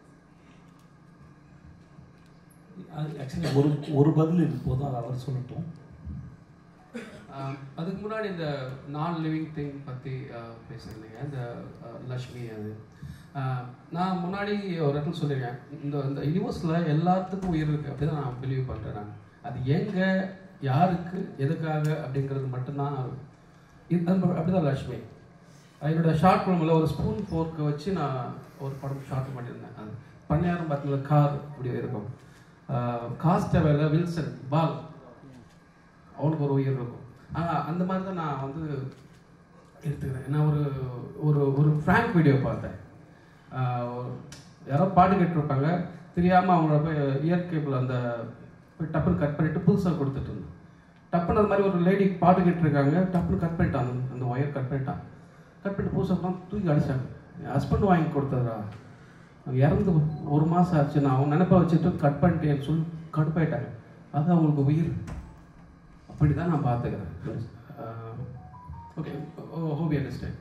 ஆக்சுவலி ஒரு ஒரு பதில் இது போதும் அதை அவர் சொல்லட்டும் ஆஹ் அதுக்கு முன்னாடி இந்த நான் லிவிங் திங் பற்றி பேசுகிறீங்க இந்த ஆஹ் லக்ஷ்மி அது ஆஹ் நான் முன்னாடி ஒரு இடத்துல சொல்லியிருக்கேன் இந்த இந்த யூனிவர்ஸில் எல்லாத்துக்கும் உயிர் இருக்குது அப்படி தான் நான் பிலீவ் பண்ணுறேன் நான் அது எங்கே யாருக்கு எதுக்காக அப்படிங்கிறது மட்டும்தான் இது அப்படிதான் லக்ஷ்மி என்னோட ஷார்ட் ஃபிலிமில் ஒரு ஸ்பூன் ஃபோர்க்கை வச்சு நான் ஒரு படம் ஷார்ட் பண்ணியிருந்தேன் அது பண்ணையாரம் பார்த்தீங்கன்னா கார் இப்படி இருக்கும் காஸ்டவேல வில்சன் பால் அவனுக்கு ஒரு உயிர் இருக்கும் ஆனால் அந்த மாதிரி தான் நான் வந்து எடுத்துக்கிறேன் நான் ஒரு ஒரு ஒரு ஃப்ராங்க் வீடியோ பார்த்தேன் ஆஹ் ஒரு யாரோ பாட்டு கேட்டிருப்பாங்க தெரியாமல் அவங்கள போய் இயர் கேபிள் அந்த போய் டப்புன்னு கட் பண்ணிட்டு புதுசாக கொடுத்துட்டு இருந்தேன் டப்புன்னு அது மாதிரி ஒரு லேடி பாட்டு கேட்டிருக்காங்க டப்புன்னு கட் பண்ணிட்டான் அந்த- அந்த ஒயர் கட் பண்ணிட்டான் கட் பண்ணிட்டு புதுசாக தூக்கி அடிச்சாங்க என் ஹஸ்பண்ட் வாங்கி கொடுத்ததா அவன் இறந்து ஒரு மாதம் ஆச்சு நான் அவன் நினைப்ப வச்சுட்டு கட் பண்ணிட்டேன்னு சொல்லி கடுப்பாயிட்டாங்க அது அவங்களுக்கு உயிர் அப்படி தான் நான் பார்த்துக்கிறேன் ஓகே ஹோப் யூ அண்டர்ஸ்டாண்ட்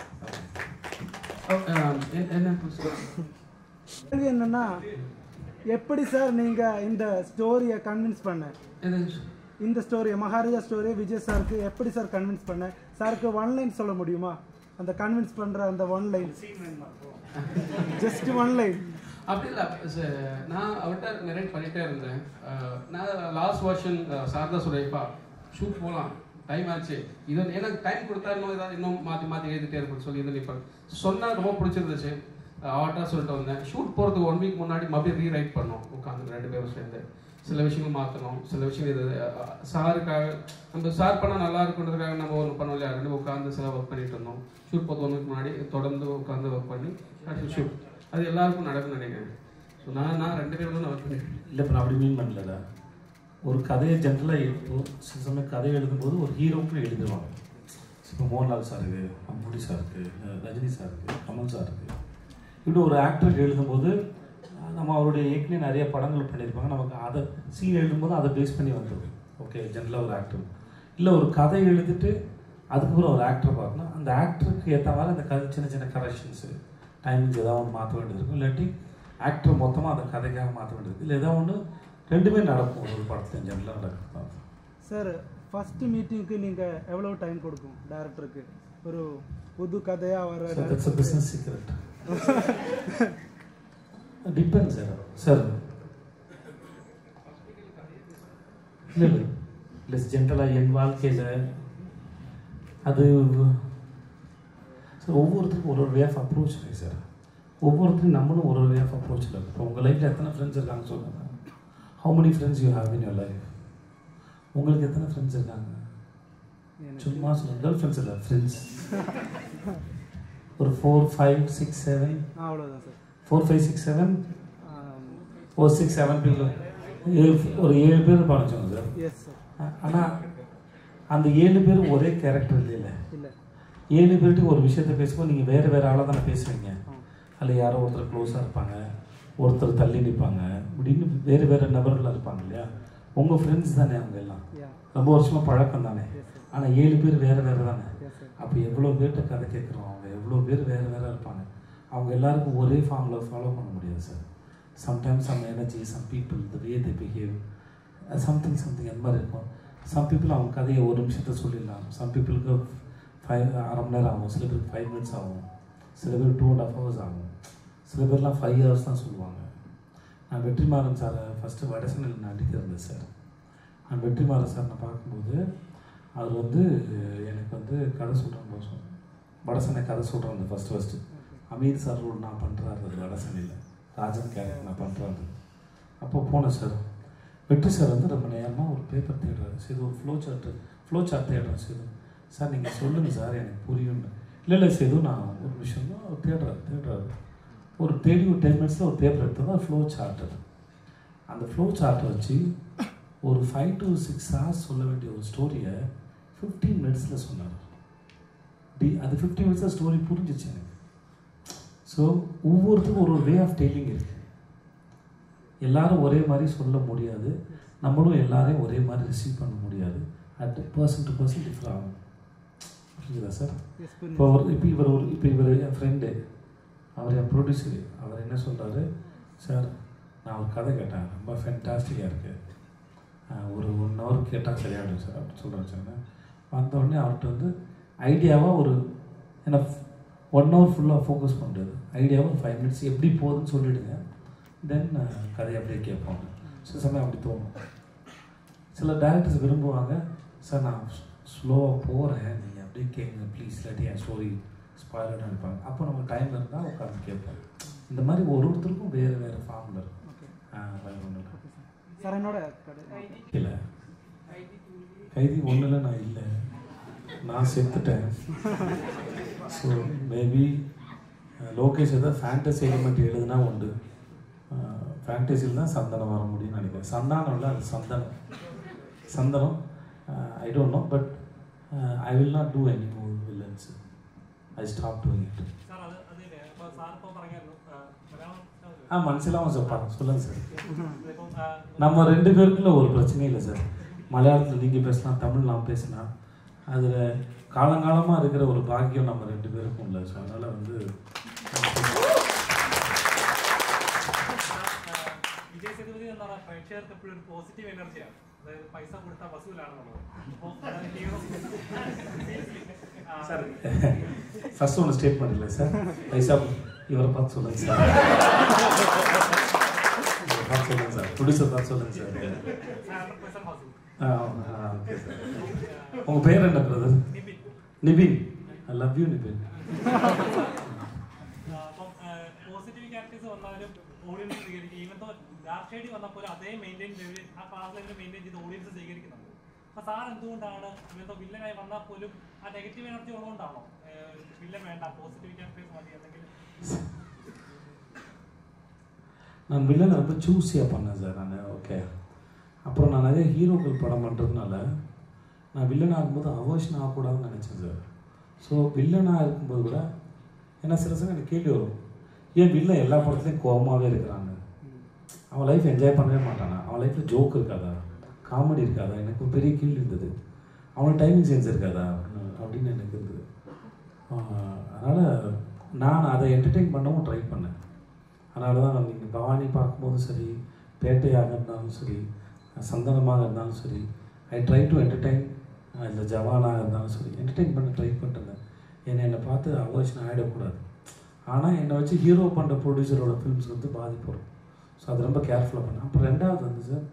என்ன question? கேள்வி என்னன்னா எப்படி சார் நீங்க இந்த ஸ்டோரியை கன்வின்ஸ் பண்ண எது இந்த ஸ்டோரியை மகாராஜா ஸ்டோரியை விஜய் சாருக்கு எப்படி சார் கன்வின்ஸ் பண்ண சாருக்கு ஒன் லைன் சொல்ல முடியுமா அந்த கன்வின்ஸ் பண்ற அந்த one line just one line அப்படி இல்லை நான் அவர்கிட்ட நரேட் பண்ணிட்டே இருந்தேன் அஹ், நான் லாஸ்ட் வருஷன் சாரதா சொல்லிப்பா ஷூட் போகலாம் டைம் ஆச்சு இது வந்து எனக்கு டைம் கொடுத்தா இன்னும் ஏதாவது இன்னும் மாற்றி மாற்றி எழுதிட்டே இருப்பேன்னு சொல்லி இது நிற்பேன் சொன்னால் ரொம்ப பிடிச்சிருந்துச்சு அவர்கிட்ட சொல்லிட்டு வந்தேன் ஷூட் போகிறதுக்கு ஒன் வீக் முன்னாடி மறுபடியும் ரீரைட் பண்ணோம் உட்காந்து ரெண்டு பேரும் சேர்ந்து சில விஷயங்கள் மாற்றணும் சில விஷயம் இது அஹ், சாருக்காக நம்ம சார் பண்ணால் நல்லா இருக்குன்றதுக்காக நம்ம ஒன்று பண்ணோம் இல்லையா ரெண்டு உட்காந்து சில ஒர்க் பண்ணிட்டு இருந்தோம் ஷூட் போகிறது ஒன் வீக் முன்னாடி தொடர்ந்து உட்காந்து ஒர்க் பண்ணி ஷூட் அது எல்லாருக்கும் நடக்கும்னு நினைக்கிறேன் ஸோ நான் நான் ரெண்டு பேரும் தான் ஒர்க் பண்ணிருக்கேன் இல்லை இப்போ நான் அப்படி மீன் பண்ணலடா ஒரு கதையை ஜென்ரலாக எழுதும் சில சமயம் கதை எழுதும்போது ஒரு ஹீரோக்கு எழுதுவாங்க இப்போ மோகன்லால் சாருக்கு மம்முடி சாருக்கு இல்லை ரஜினி சாருக்கு கமல் சாருக்கு இப்படி ஒரு ஆக்டருக்கு எழுதும்போது நம்ம அவருடைய ஏற்கனவே நிறைய படங்கள் பண்ணியிருப்பாங்க நமக்கு அதை சீன் எழுதும்போது அதை பேஸ் பண்ணி வந்துடும் ஓகே ஜென்ரலாக ஒரு ஆக்டர் இல்லை ஒரு கதை எழுதிட்டு அதுக்கப்புறம் ஒரு ஆக்டர் பார்க்கணும் அந்த ஆக்டருக்கு ஏற்ற மாதிரி அந்த கதை சின்ன சின்ன கரெக்ஷன்ஸு டைமிங்ஸ் ஏதாவது ஒன்று மாற்ற வேண்டியது இருக்கும் இல்லாட்டி ஆக்டர் மொத்தமாக அந்த கதைக்காக மாற்ற வேண்டியது இல்லை ஏதாவது ஒன்று ரெண்டுமே நடக்கும் ஒரு படத்தில் ஜென்ரலாக நடக்கும் சார் ஃபர்ஸ்ட் மீட்டிங்க்கு நீங்க எவ்வளவு டைம் கொடுக்கும் டைரக்டருக்கு ஒரு புது கதையா வர So that's a business secret. Depends, sir. Sir. இல்லை இல்லை இல்லை ஜென்ரலாக என் வாழ்க்கையில் அது சார் ஒவ்வொருத்தருக்கும் ஒரு ஒரு வே ஆஃப் அப்ரோச் இருக்கு சார் ஒவ்வொருத்தரும் நம்மளும் ஒரு ஒரு வே ஆஃப் அப்ரோச்சில் இருக்கு இப்போ உங்கள் லைஃப்பில் எத்தனை ஃப்ரெண்ட்ஸ் இருக்காங்க சொல்லுங்க how many friends you have in your life உங்களுக்கு எத்தனை ஃப்ரெண்ட்ஸ் இருக்காங்க சும்மா சொல்லுங்க கேர்ள் ஃப்ரெண்ட்ஸ் இல்லை ஃப்ரெண்ட்ஸ் ஒரு ஃபோர் ஃபைவ் சிக்ஸ் செவன் அவ்வளோதான் sir four five six seven ஒரு சிக்ஸ் செவன் பீப்புள் ஏழு ஒரு ஏழு பேர் இருப்பாங்க வச்சுக்கோங்க சார் எஸ் சார் ஆனால் அந்த ஏழு பேரும் ஒரே கேரக்டர் இல்லைல்ல இல்லை ஏழு பேர்கிட்ட ஒரு விஷயத்த பேசும்போது நீங்கள் வேறு வேறு ஆளாக தானே பேசுவீங்க அதில் யாரோ ஒருத்தர் க்ளோஸாக இருப்பாங்க ஒருத்தர் தள்ளி நிற்பாங்க இப்படின்னு வேறு வேறு நபர்களாக இருப்பாங்க இல்லையா உங்கள் ஃப்ரெண்ட்ஸ் தானே அவங்க எல்லாம் Yeah. ரொம்ப வருஷமாக பழக்கம் தானே Yes, sir. ஆனால் ஏழு பேர் வேறு வேறு தானே Yes, sir. அப்போ எவ்வளோ பேர்கிட்ட கதை கேட்குறோம் அவங்க எவ்வளோ பேர் வேறு வேறு இருப்பாங்க அவங்க எல்லாருக்கும் ஒரே ஃபார்மில் ஃபாலோ பண்ண முடியாது sir sometimes some energy some people the way they behave something something அந்த மாதிரி இருக்கும் சம் பீப்புள் அவங்க கதையை ஒரு நிமிஷத்தை சொல்லிடலாம் சம் பீப்புளுக்கு ஃபைவ் அரை மணி நேரம் ஆகும் சில பேருக்கு ஃபைவ் மினிட்ஸ் ஆகும் சில பேர் டூ அண்ட் ஹாஃப் ஹவர்ஸ் ஆகும் சில பேர்லாம் ஃபைவ் ஹவர்ஸ் தான் சொல்லுவாங்க நான் வெற்றிமாறன் சாரை ஃபஸ்ட்டு வடசனில் நடிக்கிறது சார் நான் வெற்றிமாறன் சார் நான் பார்க்கும்போது அவர் வந்து அஹ், எனக்கு வந்து கதை சொல்கிறேன் போதும் வடசனை கதை சொல்கிறேன் அந்த first first Ameer sir role நான் பண்ணுறாரு அது வடசனையில் ராஜன் கேரக்டர் நான் பண்ணுறாரு அப்போ போனேன் சார் வெற்றி சார் வந்து ரொம்ப நேரமாக ஒரு பேப்பர் தேடுறாரு சரி ஒரு ஃப்ளோ சார்ட்டு ஃப்ளோ சார்ட் தேடுறேன் சரி சார் நீங்கள் சொல்லுங்கள் சார் எனக்கு புரியும்னு இல்லை இல்லை சேது நான் ஒரு விஷயம் தான் அவர் தேடுறாரு தேடுறாரு ஒரு தேடி ஒரு டென் மினிட்ஸில் ஒரு பேப்பர் எடுத்தது தான் ஃப்ளோ சார்ட் அது அந்த ஃப்ளோ சார்ட்டை வச்சு ஒரு ஃபைவ் டு சிக்ஸ் ஹவர்ஸ் சொல்ல வேண்டிய ஒரு ஸ்டோரியை ஃபிஃப்டீன் மினிட்ஸில் சொன்னார் டி அது ஃபிஃப்டீன் மினிட்ஸில் ஸ்டோரி புரிஞ்சிச்சு எனக்கு ஸோ ஒவ்வொருத்தருக்கும் ஒரு ஒரு வே ஆஃப் டெய்லிங் இருக்குது எல்லாரும் ஒரே மாதிரி சொல்ல முடியாது நம்மளும் எல்லாரையும் ஒரே மாதிரி ரிசீவ் பண்ண முடியாது at person to person differ ஆகும் புரியுதா சார் Yes, இப்போ ஒரு இப்போ இவர் ஒரு இப்போ இவர் என் ஃப்ரெண்டு அவர் என் ப்ரொடியூசர் அவர் என்ன சொல்றாரு சார் நான் ஒரு கதை கேட்டேன் ரொம்ப ஃபென்டாஸ்டிக்காக இருக்குது ஒரு ஒன் ஹவர் கேட்டால் சரியாயிடும் சார் அப்படின்னு சொல்கிறேன் சார் நான். வந்த உடனே அவர்கிட்ட வந்து ஐடியாவாக ஒரு ஏன்னா ஒன் ஹவர் ஃபுல்லாக ஃபோக்கஸ் பண்ணுறது ஐடியாவாக ஒரு ஃபைவ் மினிட்ஸ் எப்படி போகுதுன்னு சொல்லிவிடுங்க தென் கதையை அப்படியே கேட்போம் சில சமயம் அப்படி தோணும் சில டேரக்டர்ஸ் விரும்புவாங்க சார் நான் ஸ்லோவாக போகிறேன் நீங்கள் அப்படியே கேட்குங்க ப்ளீஸ் இல்லாட்டி என் ஸ்டோரி ஸ்பாயிலர்னு நினைப்பாங்க அப்போ நம்ம டைம் இருந்தால் உட்காந்து கேட்போம் இந்த மாதிரி ஒரு ஒருத்தருக்கும் வேறு வேறு ஃபார்மில் இருக்கும் Okay. ஆ வேறு ஒன்றும் இல்லை சார் என்னோட கடை இல்லை கைதி ஒன்றில் நான் இல்லை நான் செத்துட்டேன் ஸோ மேபி லோகேஷ் ஏதாவது ஃபேண்டசி எலிமெண்ட் எழுதுனா உண்டு ஃபேண்டசியில் தான் சந்தனம் வர முடியும்னு நினைக்கிறேன் சந்தானம் இல்லை அது Santhanam Santhanam I don't know but I will not do any more villains I stop doing it sir അത് അതില്ലേ അപ്പോൾ സാർ ഇപ്പോൾ പറഞ്ഞായിരുന്നു ആ, മലയാളം ஆ மனசிலாமல் சார் பாருங்க சொல்லுங்கள் சார் ഇതിപ്പം ആ, நம்ம ரெண்டு பேருக்குள்ள ஒரு பிரச்சனையும் இல்லை சார் மலையாளத்தில் நீங்கள் பேசலாம் தமிழ் நான் பேசலாம் அதில் காலங்காலமாக இருக்கிற ஒரு பாக்கியம் நம்ம ரெண்டு பேருக்கும் இல்லை ஸோ அதனால் வந்து വിജയ് സേതുപതി എന്താണ് പ്രേക്ഷകർക്ക് എപ്പോഴും ഒരു പോസിറ്റീവ് എനർജിയാണ് അതായത് പൈസ കൊടുത്താൽ വസൂലാണെന്നുള്ളത് അപ്പോൾ ഹീറോ சார் ஃபர்ஸ்ட் ஒன்று ஸ்டேட்மெண்ட் இல்லை சார் பைசா இவரை பார்த்து சொல்லுங்க சார் இவரை பார்த்து சொல்லுங்க சார் ப்ரொடியூசர் பார்த்து சொல்லுங்க சார் ഹൺഡ്രഡ് പെർസെന്റ് വസൂൽ ஆ ஓகே சார் உங்கள் பேர் என்ன brother Nibin Nibin I love you Nibin ആ, അപ്പം പോസിറ്റീവ് ക്യാരക്ടേഴ്സ് വന്നാലും ഓഡിയൻസ് സ്വീകരിക്കും ഈവൻ തോ ഡാർക്ക് ഷെയ്ഡി വന്നപ്പോൾ അതേ മെയിൻറ്റെയിൻ ലെവൽ ആ ക്ലാസ് ലെവൽ മെയിൻറ്റെയിൻ ചെയ്ത് ഓഡിയൻസ് സ്വീകരിക്കുന്നുണ്ട് അപ്പൊ സാർ എന്തുകൊണ്ടാണ് ഈവൻ തോ വില്ലനായി വന്നാൽ പോലും ആ നെഗറ്റീവ് എനർജി ഉള്ളതുകൊണ്ടാണോ വില്ലൻ വേണ്ട പോസിറ്റീവ് ക്യാരക്ടേഴ്സ് മതി അല്ലെങ്കിൽ நான் வில்லனை ரொம்ப சூஸியாக பண்ணேன் சார் நான் ஓகே அப்புறம் நான் நிறைய ஹீரோக்கள் படம் பண்ணுறதுனால நான் வில்லன் ஆகும்போது அவர்ஷன் ஆகக்கூடாதுன்னு நினச்சேன் சார் ஸோ வில்லனாக இருக்கும்போது கூட ஏன்னா சில சமயம் எனக்கு கேள்வி வரும் ஏன் வில்லன் எல்லா படத்துலையும் கோபமாகவே இருக்கிறாங்க அவன் லைஃப் என்ஜாய் பண்ணவே மாட்டானா அவன் லைஃப்பில் ஜோக் இருக்காதா காமெடி இருக்காதா எனக்கு ஒரு பெரிய கேள்வி இருந்தது அவனுக்கு டைமிங் சென்ஸ் இருக்காதா அப்படின்னு எனக்கு இருந்தது அதனால் நான் அதை என்டர்டெயின் பண்ணவும் ட்ரை பண்ணேன் அதனால தான் நான் நீங்கள் பவானி பார்க்கும்போதும் சரி பேட்டையாக இருந்தாலும் சரி சந்தனமாக இருந்தாலும் சரி ஐ ட்ரை டு என்டர்டெயின் இல்லை ஜவானாக இருந்தாலும் சரி என்டர்டெயின் பண்ண ட்ரை பண்ணிருந்தேன் என்னை என்னை பார்த்து அவர்ஷன் ஆகிடக்கூடாது ஆனால் என்னை வச்சு ஹீரோ பண்ணுற ப்ரொடியூசரோட ஃபிலிம்ஸ் வந்து பாதிப்பு வரும் ஸோ அது ரொம்ப கேர்ஃபுல்லாக பண்ணேன் அப்புறம் ரெண்டாவது வந்து சார்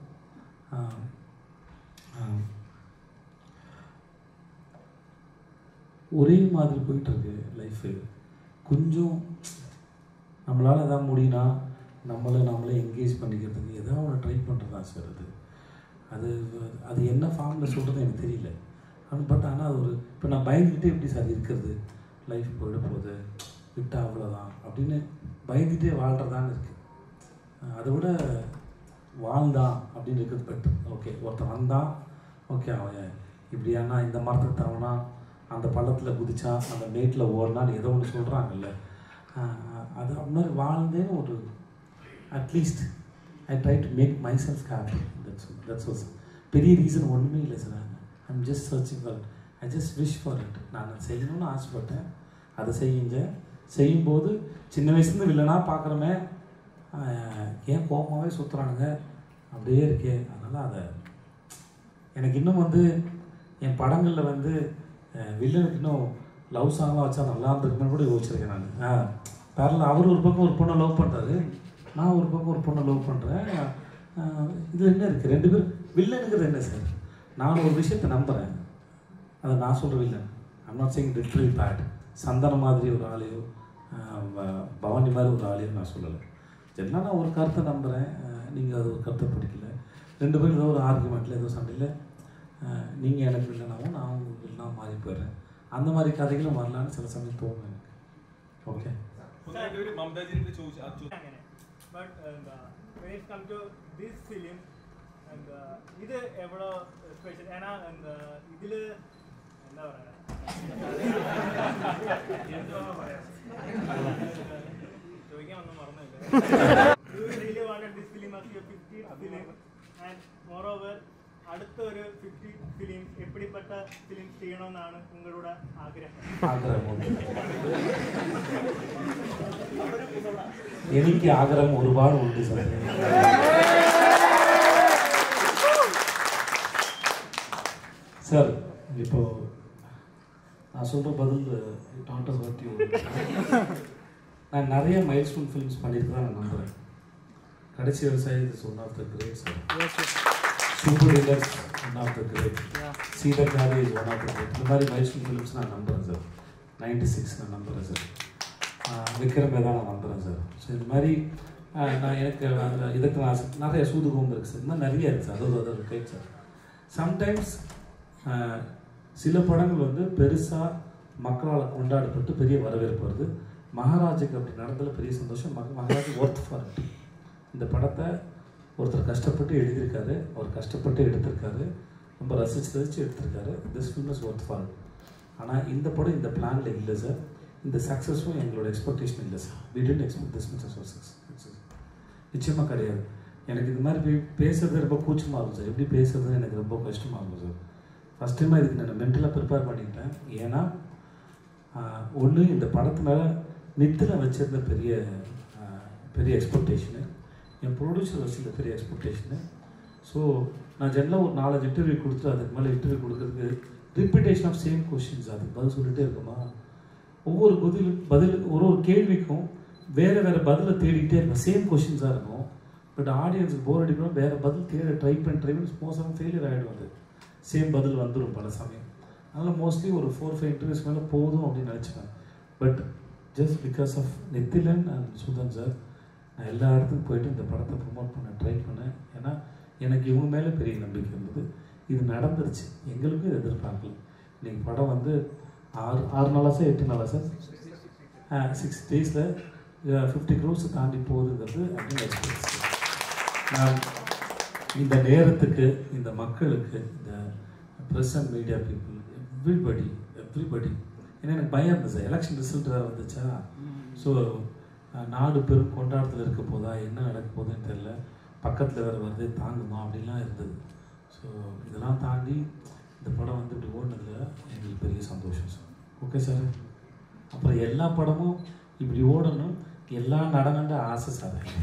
ஒரே மாதிரி போயிட்டுருக்கு லைஃபு கொஞ்சம் நம்மளால் எதாவது முடியும்னா நம்மளை நம்மளே என்கேஜ் பண்ணிக்கிறதுக்கு ஏதாவது ஒன்று ட்ரை பண்ணுறதா சார் அது அது அது என்ன ஃபார்மில் சொல்கிறது எனக்கு தெரியல ஆனால் பட் ஆனால் அது ஒரு இப்போ நான் பயந்துக்கிட்டே எப்படி சார் இருக்கிறது லைஃப் போயிட போகுது விட்டா அவ்வளோதான் அப்படின்னு பயந்துட்டே வாழ்கிறதான்னு இருக்குது அதை விட வாழ்ந்தான் அப்படின்னு இருக்கிறது பெட்டர் ஓகே ஒருத்தன் வந்தான் ஓகே அவன் இப்படியானா இந்த மரத்தை தவனா அந்த பள்ளத்தில் குதிச்சான் அந்த மேட்டில் ஓடினான்னு ஏதோ ஒன்று சொல்கிறாங்கல்ல அது அது மாதிரி வாழ்ந்தேன்னு ஒரு at least I try to make my self happy that's that's was பெரிய ரீசன் ஒன்றுமே இல்லை sir I'm just searching for I just wish for it நான் அதை செய்யணும்னு ஆசைப்பட்டேன் அதை செஞ்சேன் செய்யும்போது சின்ன வயசுலேருந்து வில்லனா பார்க்குறமே ஏன் கோபமாகவே சுற்றுறானுங்க அப்படியே இருக்கே அதனால் அதை எனக்கு இன்னும் வந்து என் படங்களில் வந்து அஹ், வில்லனுக்கு இன்னும் லவ் சாங்லாம் வச்சா நல்லா இருந்திருக்குன்னு கூட யோசிச்சிருக்கேன் நான் ஆ பேரல அவர் ஒரு பக்கம் ஒரு பொண்ணை லவ் பண்ணுறாரு நான் ஒரு பக்கம் ஒரு பொண்ணை லவ் பண்ணுறேன் இது என்ன இருக்குது ரெண்டு பேரும் வில்லனுங்கிறது என்ன சார் நான் ஒரு விஷயத்தை நம்புகிறேன் அதை நான் சொல்கிற villain I'm not saying literally bad Santhanam மாதிரி ஒரு ஆளையோ ஆஹ் ப- பவானி மாதிரி ஒரு ஆளையோ நான் சொல்லலை ஜென்ரலாக நான் ஒரு கருத்தை நம்புகிறேன் நீங்கள் அது ஒரு கருத்தை பிடிக்கல ரெண்டு பேரும் ஏதோ ஒரு ஆர்குமெண்ட்டில் ஏதோ சண்டையில் நீங்கள் எனக்கு வில்லனாகவும் நான் உங்களுக்கு வில்லனாக மாறி போயிடுறேன் அந்த மாதிரி கதைகளும் வரலான்னு சில സമയം തോന്നും എനിക്ക് ഓക്കെ അങ്ങനെ ബട്ട് എന്താ when it come to this film എന്താ ഇത് എവിടെ സ്പെഷ്യൽ ഏനാ എന്താ ഇതില് എന്താ പറയാ എന്താ പറയാ ചോദിക്കാൻ ഒന്നും മറന്നില്ല you really wanted this film as your fifty film and moreover അടുത്ത ഒരു ഫിഫ്റ്റി ഫിലിം എപ്പിടിപ്പെട്ട ഫിലിം ചെയ്യണമെന്നാണ് നിങ്ങളുടെ ആഗ്രഹം ആഗ്രഹമുണ്ട് എനിക്ക് ആഗ്രഹം ഒരുപാടുണ്ട് സാർ சார் இப்போ நான் சொல்கிற பதில் டாட்டஸ் பற்றி நான் நிறைய மைல்ஸ்டோன் ஃபிலிம்ஸ் பண்ணியிருக்கிறேன் நான் நம்புகிறேன் Kadaisi Vivasayi is one of the great sir super deluxe one of the great Seethakaathi is one of the great இந்த மாதிரி மைல்ஸ்டோன் ஃபிலிம்ஸ் நான் நம்புகிறேன் சார் நைன்டி சிக்ஸ் நான் நம்புகிறேன் சார் விக்ரம் தான் நான் நம்புகிறேன் சார் ஸோ இது மாதிரி ஆஹ், நான் எனக்கு அந்த இதுக்கு நான் நிறைய சூதுகோம்பு இருக்குது சார் இன்னும் நிறைய இருக்குது சார் அதாவது அதாவது கிரேட் சார் சம்டைம்ஸ் சில படங்கள் வந்து பெருசாக மக்களால் கொண்டாடப்பட்டு பெரிய வரவேற்பு வருது மகாராஜுக்கு அப்படி நடந்ததில் பெரிய சந்தோஷம் மக மகாராஜ் ஒர்த் ஃபார் இட் இந்த படத்தை ஒருத்தர் கஷ்டப்பட்டு எழுதியிருக்காரு அவர் கஷ்டப்பட்டு எடுத்திருக்காரு ரொம்ப ரசிச்சு ரசிச்சு எடுத்திருக்காரு this film is worth for ஆனால் இந்த படம் இந்த பிளானில் இல்லை சார் இந்த சக்ஸஸும் எங்களோட எக்ஸ்பெக்டேஷன் இல்லை sir we didn't expect this much success நிச்சயமாக கிடையாது எனக்கு இது மாதிரி பே- பேசுறது ரொம்ப கூச்சமாக இருக்கும் சார் எப்படி பேசுறது எனக்கு ரொம்ப கஷ்டமாக இருக்கும் சார் ஃபஸ்ட் டைமாக இதுக்கு நான் மென்டலாக ப்ரிப்பேர் பண்ணிக்கிட்டேன் ஏன்னா ஒன்று இந்த படத்து மேலே நித்தில் வச்சிருந்த பெரிய ஆஹ், பெரிய எக்ஸ்பெக்டேஷனு என் ப்ரொடியூசர் வச்சிருந்த பெரிய எக்ஸ்பெக்டேஷனு ஸோ நான் ஜென்ரலாக ஒரு நாலஞ்சு இன்டர்வியூ கொடுத்துட்டு அதுக்கு மேலே இன்டர்வியூ கொடுக்கறதுக்கு ரிப்பீட்டேஷன் ஆஃப் சேம் கொஷின்ஸ் அதுக்கு பதில் சொல்லிட்டே இருக்குமா ஒவ்வொரு பதில் பதில் ஒரு ஒரு கேள்விக்கும் வேறு வேறு பதிலை தேடிக்கிட்டே இருக்கும் சேம் கொஷின்ஸாக இருக்கும் பட் ஆடியன்ஸுக்கு போர் அடிக்கணும் வேறு பதில் தேட ட்ரை பண்ணி ட்ரை பண்ணி மோசமாக ஃபெயிலியர் ஆகிடும் அது சேம் பதில் வந்துடும் பல சமயம் அதனால் மோஸ்ட்லி ஒரு ஃபோர் ஃபைவ் இன்டர்வியூஸ் மேலே போதும் அப்படின்னு நினச்சிப்பேன் but just because of Nithilan and Sudhan sir நான் எல்லா இடத்துக்கும் போயிட்டு இந்த படத்தை ப்ரொமோட் பண்ண ட்ரை பண்ணேன் ஏன்னா எனக்கு இவங்க மேலே பெரிய நம்பிக்கை இருந்தது இது நடந்துருச்சு எங்களுக்கும் இது எதிர்பார்க்கல இன்னைக்கு படம் வந்து ஆறு ஆறு நாளா சார் எட்டு நாளா சார் சிக்ஸ் டேஸில் ஃபிஃப்டி க்ரோஸ் தாண்டி போகுதுங்கிறது அப்படின்னு எக்ஸ்பீரியன்ஸ் நான் இந்த நேரத்துக்கு இந்த மக்களுக்கு இந்த press and media people everybody everybody ஏன்னா எனக்கு பயம் இருந்தது சார் எலெக்ஷன் ரிசல்ட் வேறு வந்துச்சா ஸோ நாடு பெரும் கொண்டாட்டத்தில் இருக்க போதா என்ன நடக்க போகுதுன்னு தெரில பக்கத்தில் வேறு வருது தாங்குமா அப்படிலாம் இருந்தது ஸோ இதெல்லாம் தாண்டி இந்த படம் வந்து இப்படி ஓடினதுல எங்களுக்கு பெரிய சந்தோஷம் சார் ஓகே சார் அப்புறம் எல்லா படமும் இப்படி ஓடணும் എല്ലാം നടനന്റെ ആസ സാധനം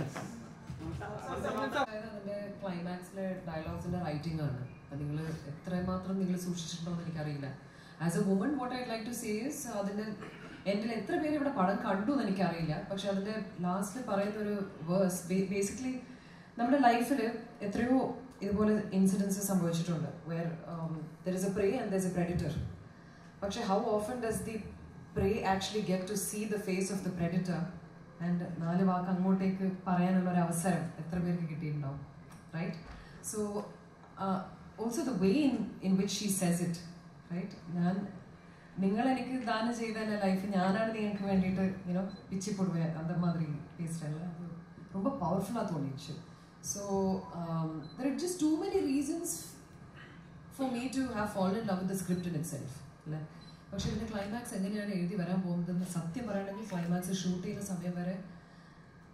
അതായത് അതിന്റെ ക്ലൈമാക്സിലെ ഡയലോഗ്സിന്റെ റൈറ്റിംഗ് ആണ് അത് നിങ്ങൾ എത്രമാത്രം നിങ്ങൾ സൂക്ഷിച്ചിട്ടുണ്ടോ എന്ന് എനിക്കറിയില്ല as a woman what I like to sees അതിന്റെ എൻ്റെ എത്ര പേര് ഇവിടെ പടം കണ്ടു എന്ന് എനിക്കറിയില്ല പക്ഷെ അതിന്റെ ലാസ്റ്റിൽ പറയുന്ന ഒരു വേഴ്സ് ബേസിക്കലി നമ്മുടെ ലൈഫിൽ എത്രയോ ഇതുപോലെ ഇൻസിഡൻസ് സംഭവിച്ചിട്ടുണ്ട് where there is a prey and there is a predator പക്ഷെ how often does the prey actually get to see the face of the predator and നാല് വാക്ക് അങ്ങോട്ടേക്ക് പറയാനുള്ള ഒരു അവസരം എത്ര പേർക്ക് കിട്ടിയിട്ടുണ്ടാവും right so also the way in in which she says it right ഞാൻ നിങ്ങൾ എനിക്ക് ദാനം ചെയ്ത എൻ്റെ ലൈഫ് ഞാനാണ് നിങ്ങൾക്ക് വേണ്ടിയിട്ട് யூனோ பிச்சு போடுவேன் அந்த மாதிரி பேசுகிறேன்ல அது ரொம்ப பவர்ஃபுல்லாக தோணிச்சு so there it just too many reasons for me to have follow in love the script in itself അല്ലേ പക്ഷെ ഇതിന്റെ ക്ലൈമാക്സ് എങ്ങനെയാണ് എഴുതി വരാൻ പോകുന്നതെന്ന് സത്യം പറയുകയാണെങ്കിൽ ക്ലൈമാക്സ് ഷൂട്ട് ചെയ്യുന്ന സമയം വരെ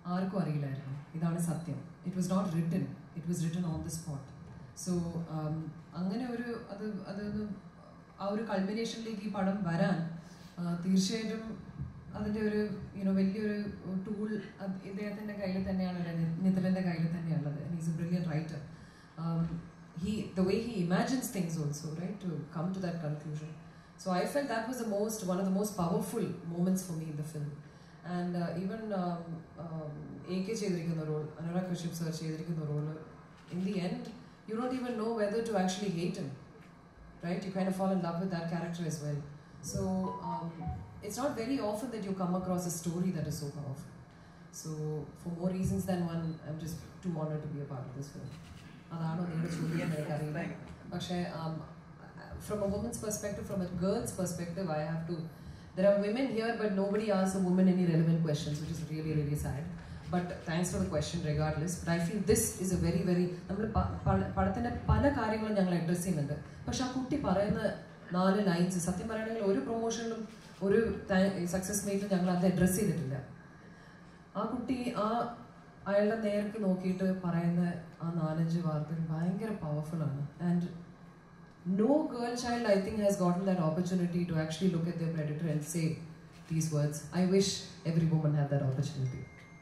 ആർക്കും അറിയില്ലായിരുന്നു ഇതാണ് സത്യം it was not written it was written on the spot so അങ്ങനെ ഒരു അത് അതൊന്ന് ആ ഒരു കൾമിനേഷനിലേക്ക് ഈ പടം വരാൻ ആ, തീർച്ചയായിട്ടും അതിൻ്റെ ഒരു യുനോ വലിയൊരു ടൂൾ ഇദ്ദേഹത്തിൻ്റെ കയ്യിൽ തന്നെയാണ് നിതിലിൻ്റെ കയ്യിൽ തന്നെയുള്ളത് he's a brilliant writer he the way he imagines things also right to come to that conclusion so i felt that was the most one of the most powerful moments for me in the film and uh, even um, um, AK ചെയ്തിരിക്കുന്ന role Anurag Kashyap sir ചെയ്തിരിക്കുന്ന role in the end you don't even know whether to actually hate him right you kind of fall in love with that character as well so um, it's not very often that you come across a story that is so powerful so for more reasons than one i'm just too honored to be a part of this film അതാണോ നിങ്ങളുടെ ചോദ്യം എനിക്കറിയില്ല പക്ഷേ from a woman's perspective from a girl's perspective I have to there are women here but nobody as a woman any relevant questions which is really really sad but thanks for the question regardless but I feel this is a very very നമ്മൾ പടത്തിൻ്റെ പല കാര്യങ്ങളും ഞങ്ങൾ address ചെയ്യുന്നുണ്ട് പക്ഷെ ആ കുട്ടി പറയുന്ന നാല് ലൈൻസ് സത്യം പറയുകയാണെങ്കിൽ ഒരു പ്രൊമോഷനിലും ഒരു സക്സസ് മീറ്റിലും ഞങ്ങൾ അത് അഡ്രസ്സ് ചെയ്തിട്ടില്ല ആ കുട്ടി ആ അയാളുടെ നേർക്ക് നോക്കിയിട്ട് പറയുന്ന ആ നാലഞ്ച് വാർത്തകൾ ഭയങ്കര പവർഫുൾ ആണ് and no girl child I think has gotten that opportunity to actually look at the predator and say these words I wish every woman have that opportunity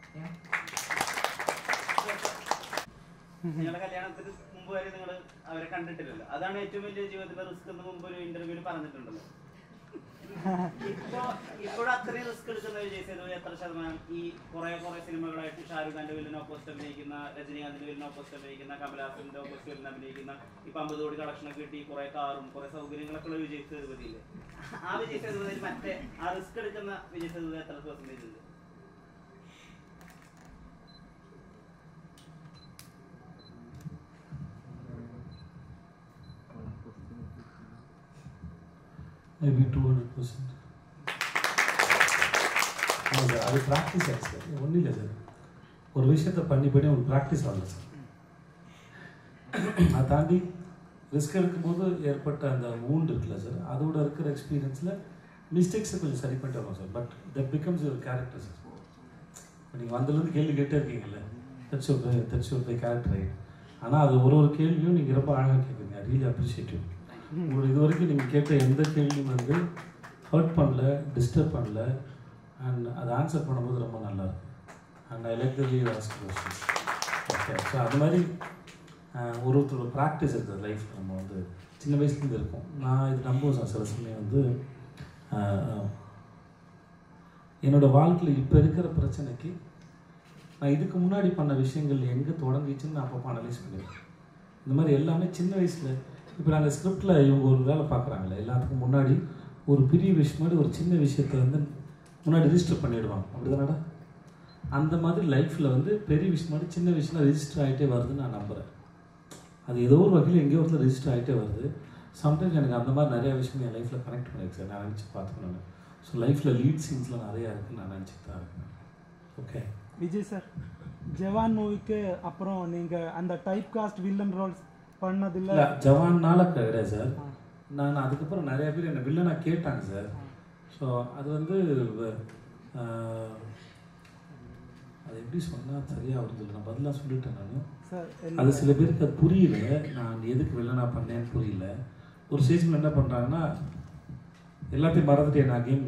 നിങ്ങളുടെ കല്യാണത്തിന് മുമ്പ് വരെ നിങ്ങൾ അവരെ കണ്ടിട്ടില്ലല്ലോ അതാണ് ഏറ്റവും വലിയ ജീവിതത്തിലെ റിസ്ക് എന്ന് മുമ്പ് ഒരു ഇന്റർവ്യൂവിൽ പറഞ്ഞിട്ടുണ്ടല്ലോ ഇപ്പൊ ഇപ്പോഴും അത്രയും റിസ്ക് എടുക്കുന്ന വിജയ് സേതുപതി എത്ര ശതമാനം ഈ കുറെ കുറെ സിനിമകളായിട്ട് ഷാരൂഖ് ഖാന്റെ വില്ലൻ ഓപ്പോസിറ്റ് അഭിനയിക്കുന്ന രജനീകാന്തിന്റെ വില്ലൻ ഓപ്പോസിറ്റ് അഭിനയിക്കുന്ന കമലഹാസന്റെ ഓപ്പോസിറ്റ് വില്ലൻ അഭിനയിക്കുന്ന ഇപ്പൊ അമ്പത് കോടി കളക്ഷൻ ഒക്കെ കിട്ടി കുറെ കാറും കുറെ സൗകര്യങ്ങളൊക്കെ ഉള്ള വിജയ് സേതുപതി ഇല്ലേ ആ വിജയ് സേതുപതിയിൽ മറ്റേ ആ റിസ്ക് എടുക്കുന്ന വിജയ് സേതുപതി എത്ര പെർസെന്റേജ് ഉണ്ട് மேபி டூ ஹண்ட்ரட் பர்சன்ட் ஆமாம் சார் அது ப்ராக்டிஸ் ஆச்சு சார் ஒன்றும் இல்லை சார் ஒரு விஷயத்தை பண்ணி பண்ணி ஒரு ப்ராக்டிஸ் ஆகல சார் அதை தாண்டி ரிஸ்க் எடுக்கும்போது ஏற்பட்ட அந்த wound இருக்குல்ல சார் அதோட இருக்கிற எக்ஸ்பீரியன்ஸில் மிஸ்டேக்ஸை கொஞ்சம் சரி பண்ணிட்டு வரோம் sir but that becomes your character sir இப்போ நீங்கள் வந்ததுலேருந்து கேள்வி கேட்டே இருக்கீங்கல்ல that's your that's your character right ஆனால் அது ஒரு ஒரு கேள்வியும் நீங்கள் ரொம்ப அழகாக கேட்குறீங்க ஐ ரியலி அப்ரிஷியேட் யூ உங்களுக்கு இது வரைக்கும் நீங்கள் கேட்ட எந்த கேள்வியும் வந்து ஹர்ட் பண்ணல டிஸ்டர்ப் பண்ணல அண்ட் அதை ஆன்சர் பண்ணும்போது ரொம்ப நல்லா இருக்கு and I like the way ask questions okay so அது மாதிரி ஆஹ், ஒரு ஒருத்தரோட ப்ராக்டிஸ் இருக்குது லைஃப் நம்ம வந்து சின்ன வயசுலேருந்து இருக்கும் நான் இது நம்புவேன் சார் சில சமயம் வந்து ஆஹ், என்னோட வாழ்க்கையில் இப்போ இருக்கிற பிரச்சனைக்கு நான் இதுக்கு முன்னாடி பண்ண விஷயங்கள் எங்கே தொடங்கிச்சுன்னு நான் அப்பப்போ அனலைஸ் பண்ணிடுவேன் இந்த மாதிரி எல்லாமே சின்ன வயசில் இப்போ நாங்கள் ஸ்கிரிப்டில் இவங்க ஒரு வேலை பார்க்குறாங்களே எல்லாத்துக்கும் முன்னாடி ஒரு பெரிய விஷயம் மாதிரி ஒரு சின்ன விஷயத்தை வந்து முன்னாடி ரிஜிஸ்டர் பண்ணிடுவாங்க அப்படி அந்த மாதிரி லைஃப்பில் வந்து பெரிய விஷயம் மாதிரி சின்ன விஷயம் ரிஜிஸ்டர் ஆகிட்டே வருதுன்னு நான் நம்புகிறேன் அது ஏதோ ஒரு வகையில் எங்கேயோ ஒருத்தர் ரிஜிஸ்டர் ஆகிட்டே வருது சம்டைம்ஸ் எனக்கு அந்த மாதிரி நிறைய விஷயம் என் லைஃப்பில் கனெக்ட் பண்ணியிருக்கு சார் நான் நினச்சி பார்த்துக்கணும் ஸோ லைஃப்பில் லீட் சீன்ஸ்லாம் நிறையா இருக்குன்னு நான் நினச்சிட்டு தான் இருக்கேன் ஓகே விஜய் சார் ஜவான் மூவிக்கு அப்புறம் நீங்க அந்த டைப் காஸ்ட் வில்லன் ரோல்ஸ் பண்ணதில்ல இல்லை ஜவான்னால கிடையாது சார் நான் அதுக்கப்புறம் நிறைய பேர் என்னை வில்லனா கேட்டாங்க சார் ஸோ அது வந்து ஆஹ், அது எப்படி சொன்னால் சரியாக வருது நான் பதிலாக சொல்லிட்டேன் நான் சார் அது சில பேருக்கு அது புரியல நான் எதுக்கு வில்லனா பண்ணேன்னு புரியல ஒரு ஸ்டேஜில் என்ன பண்ணுறாங்கன்னா எல்லாத்தையும் மறந்துட்டு என்ன அகைன்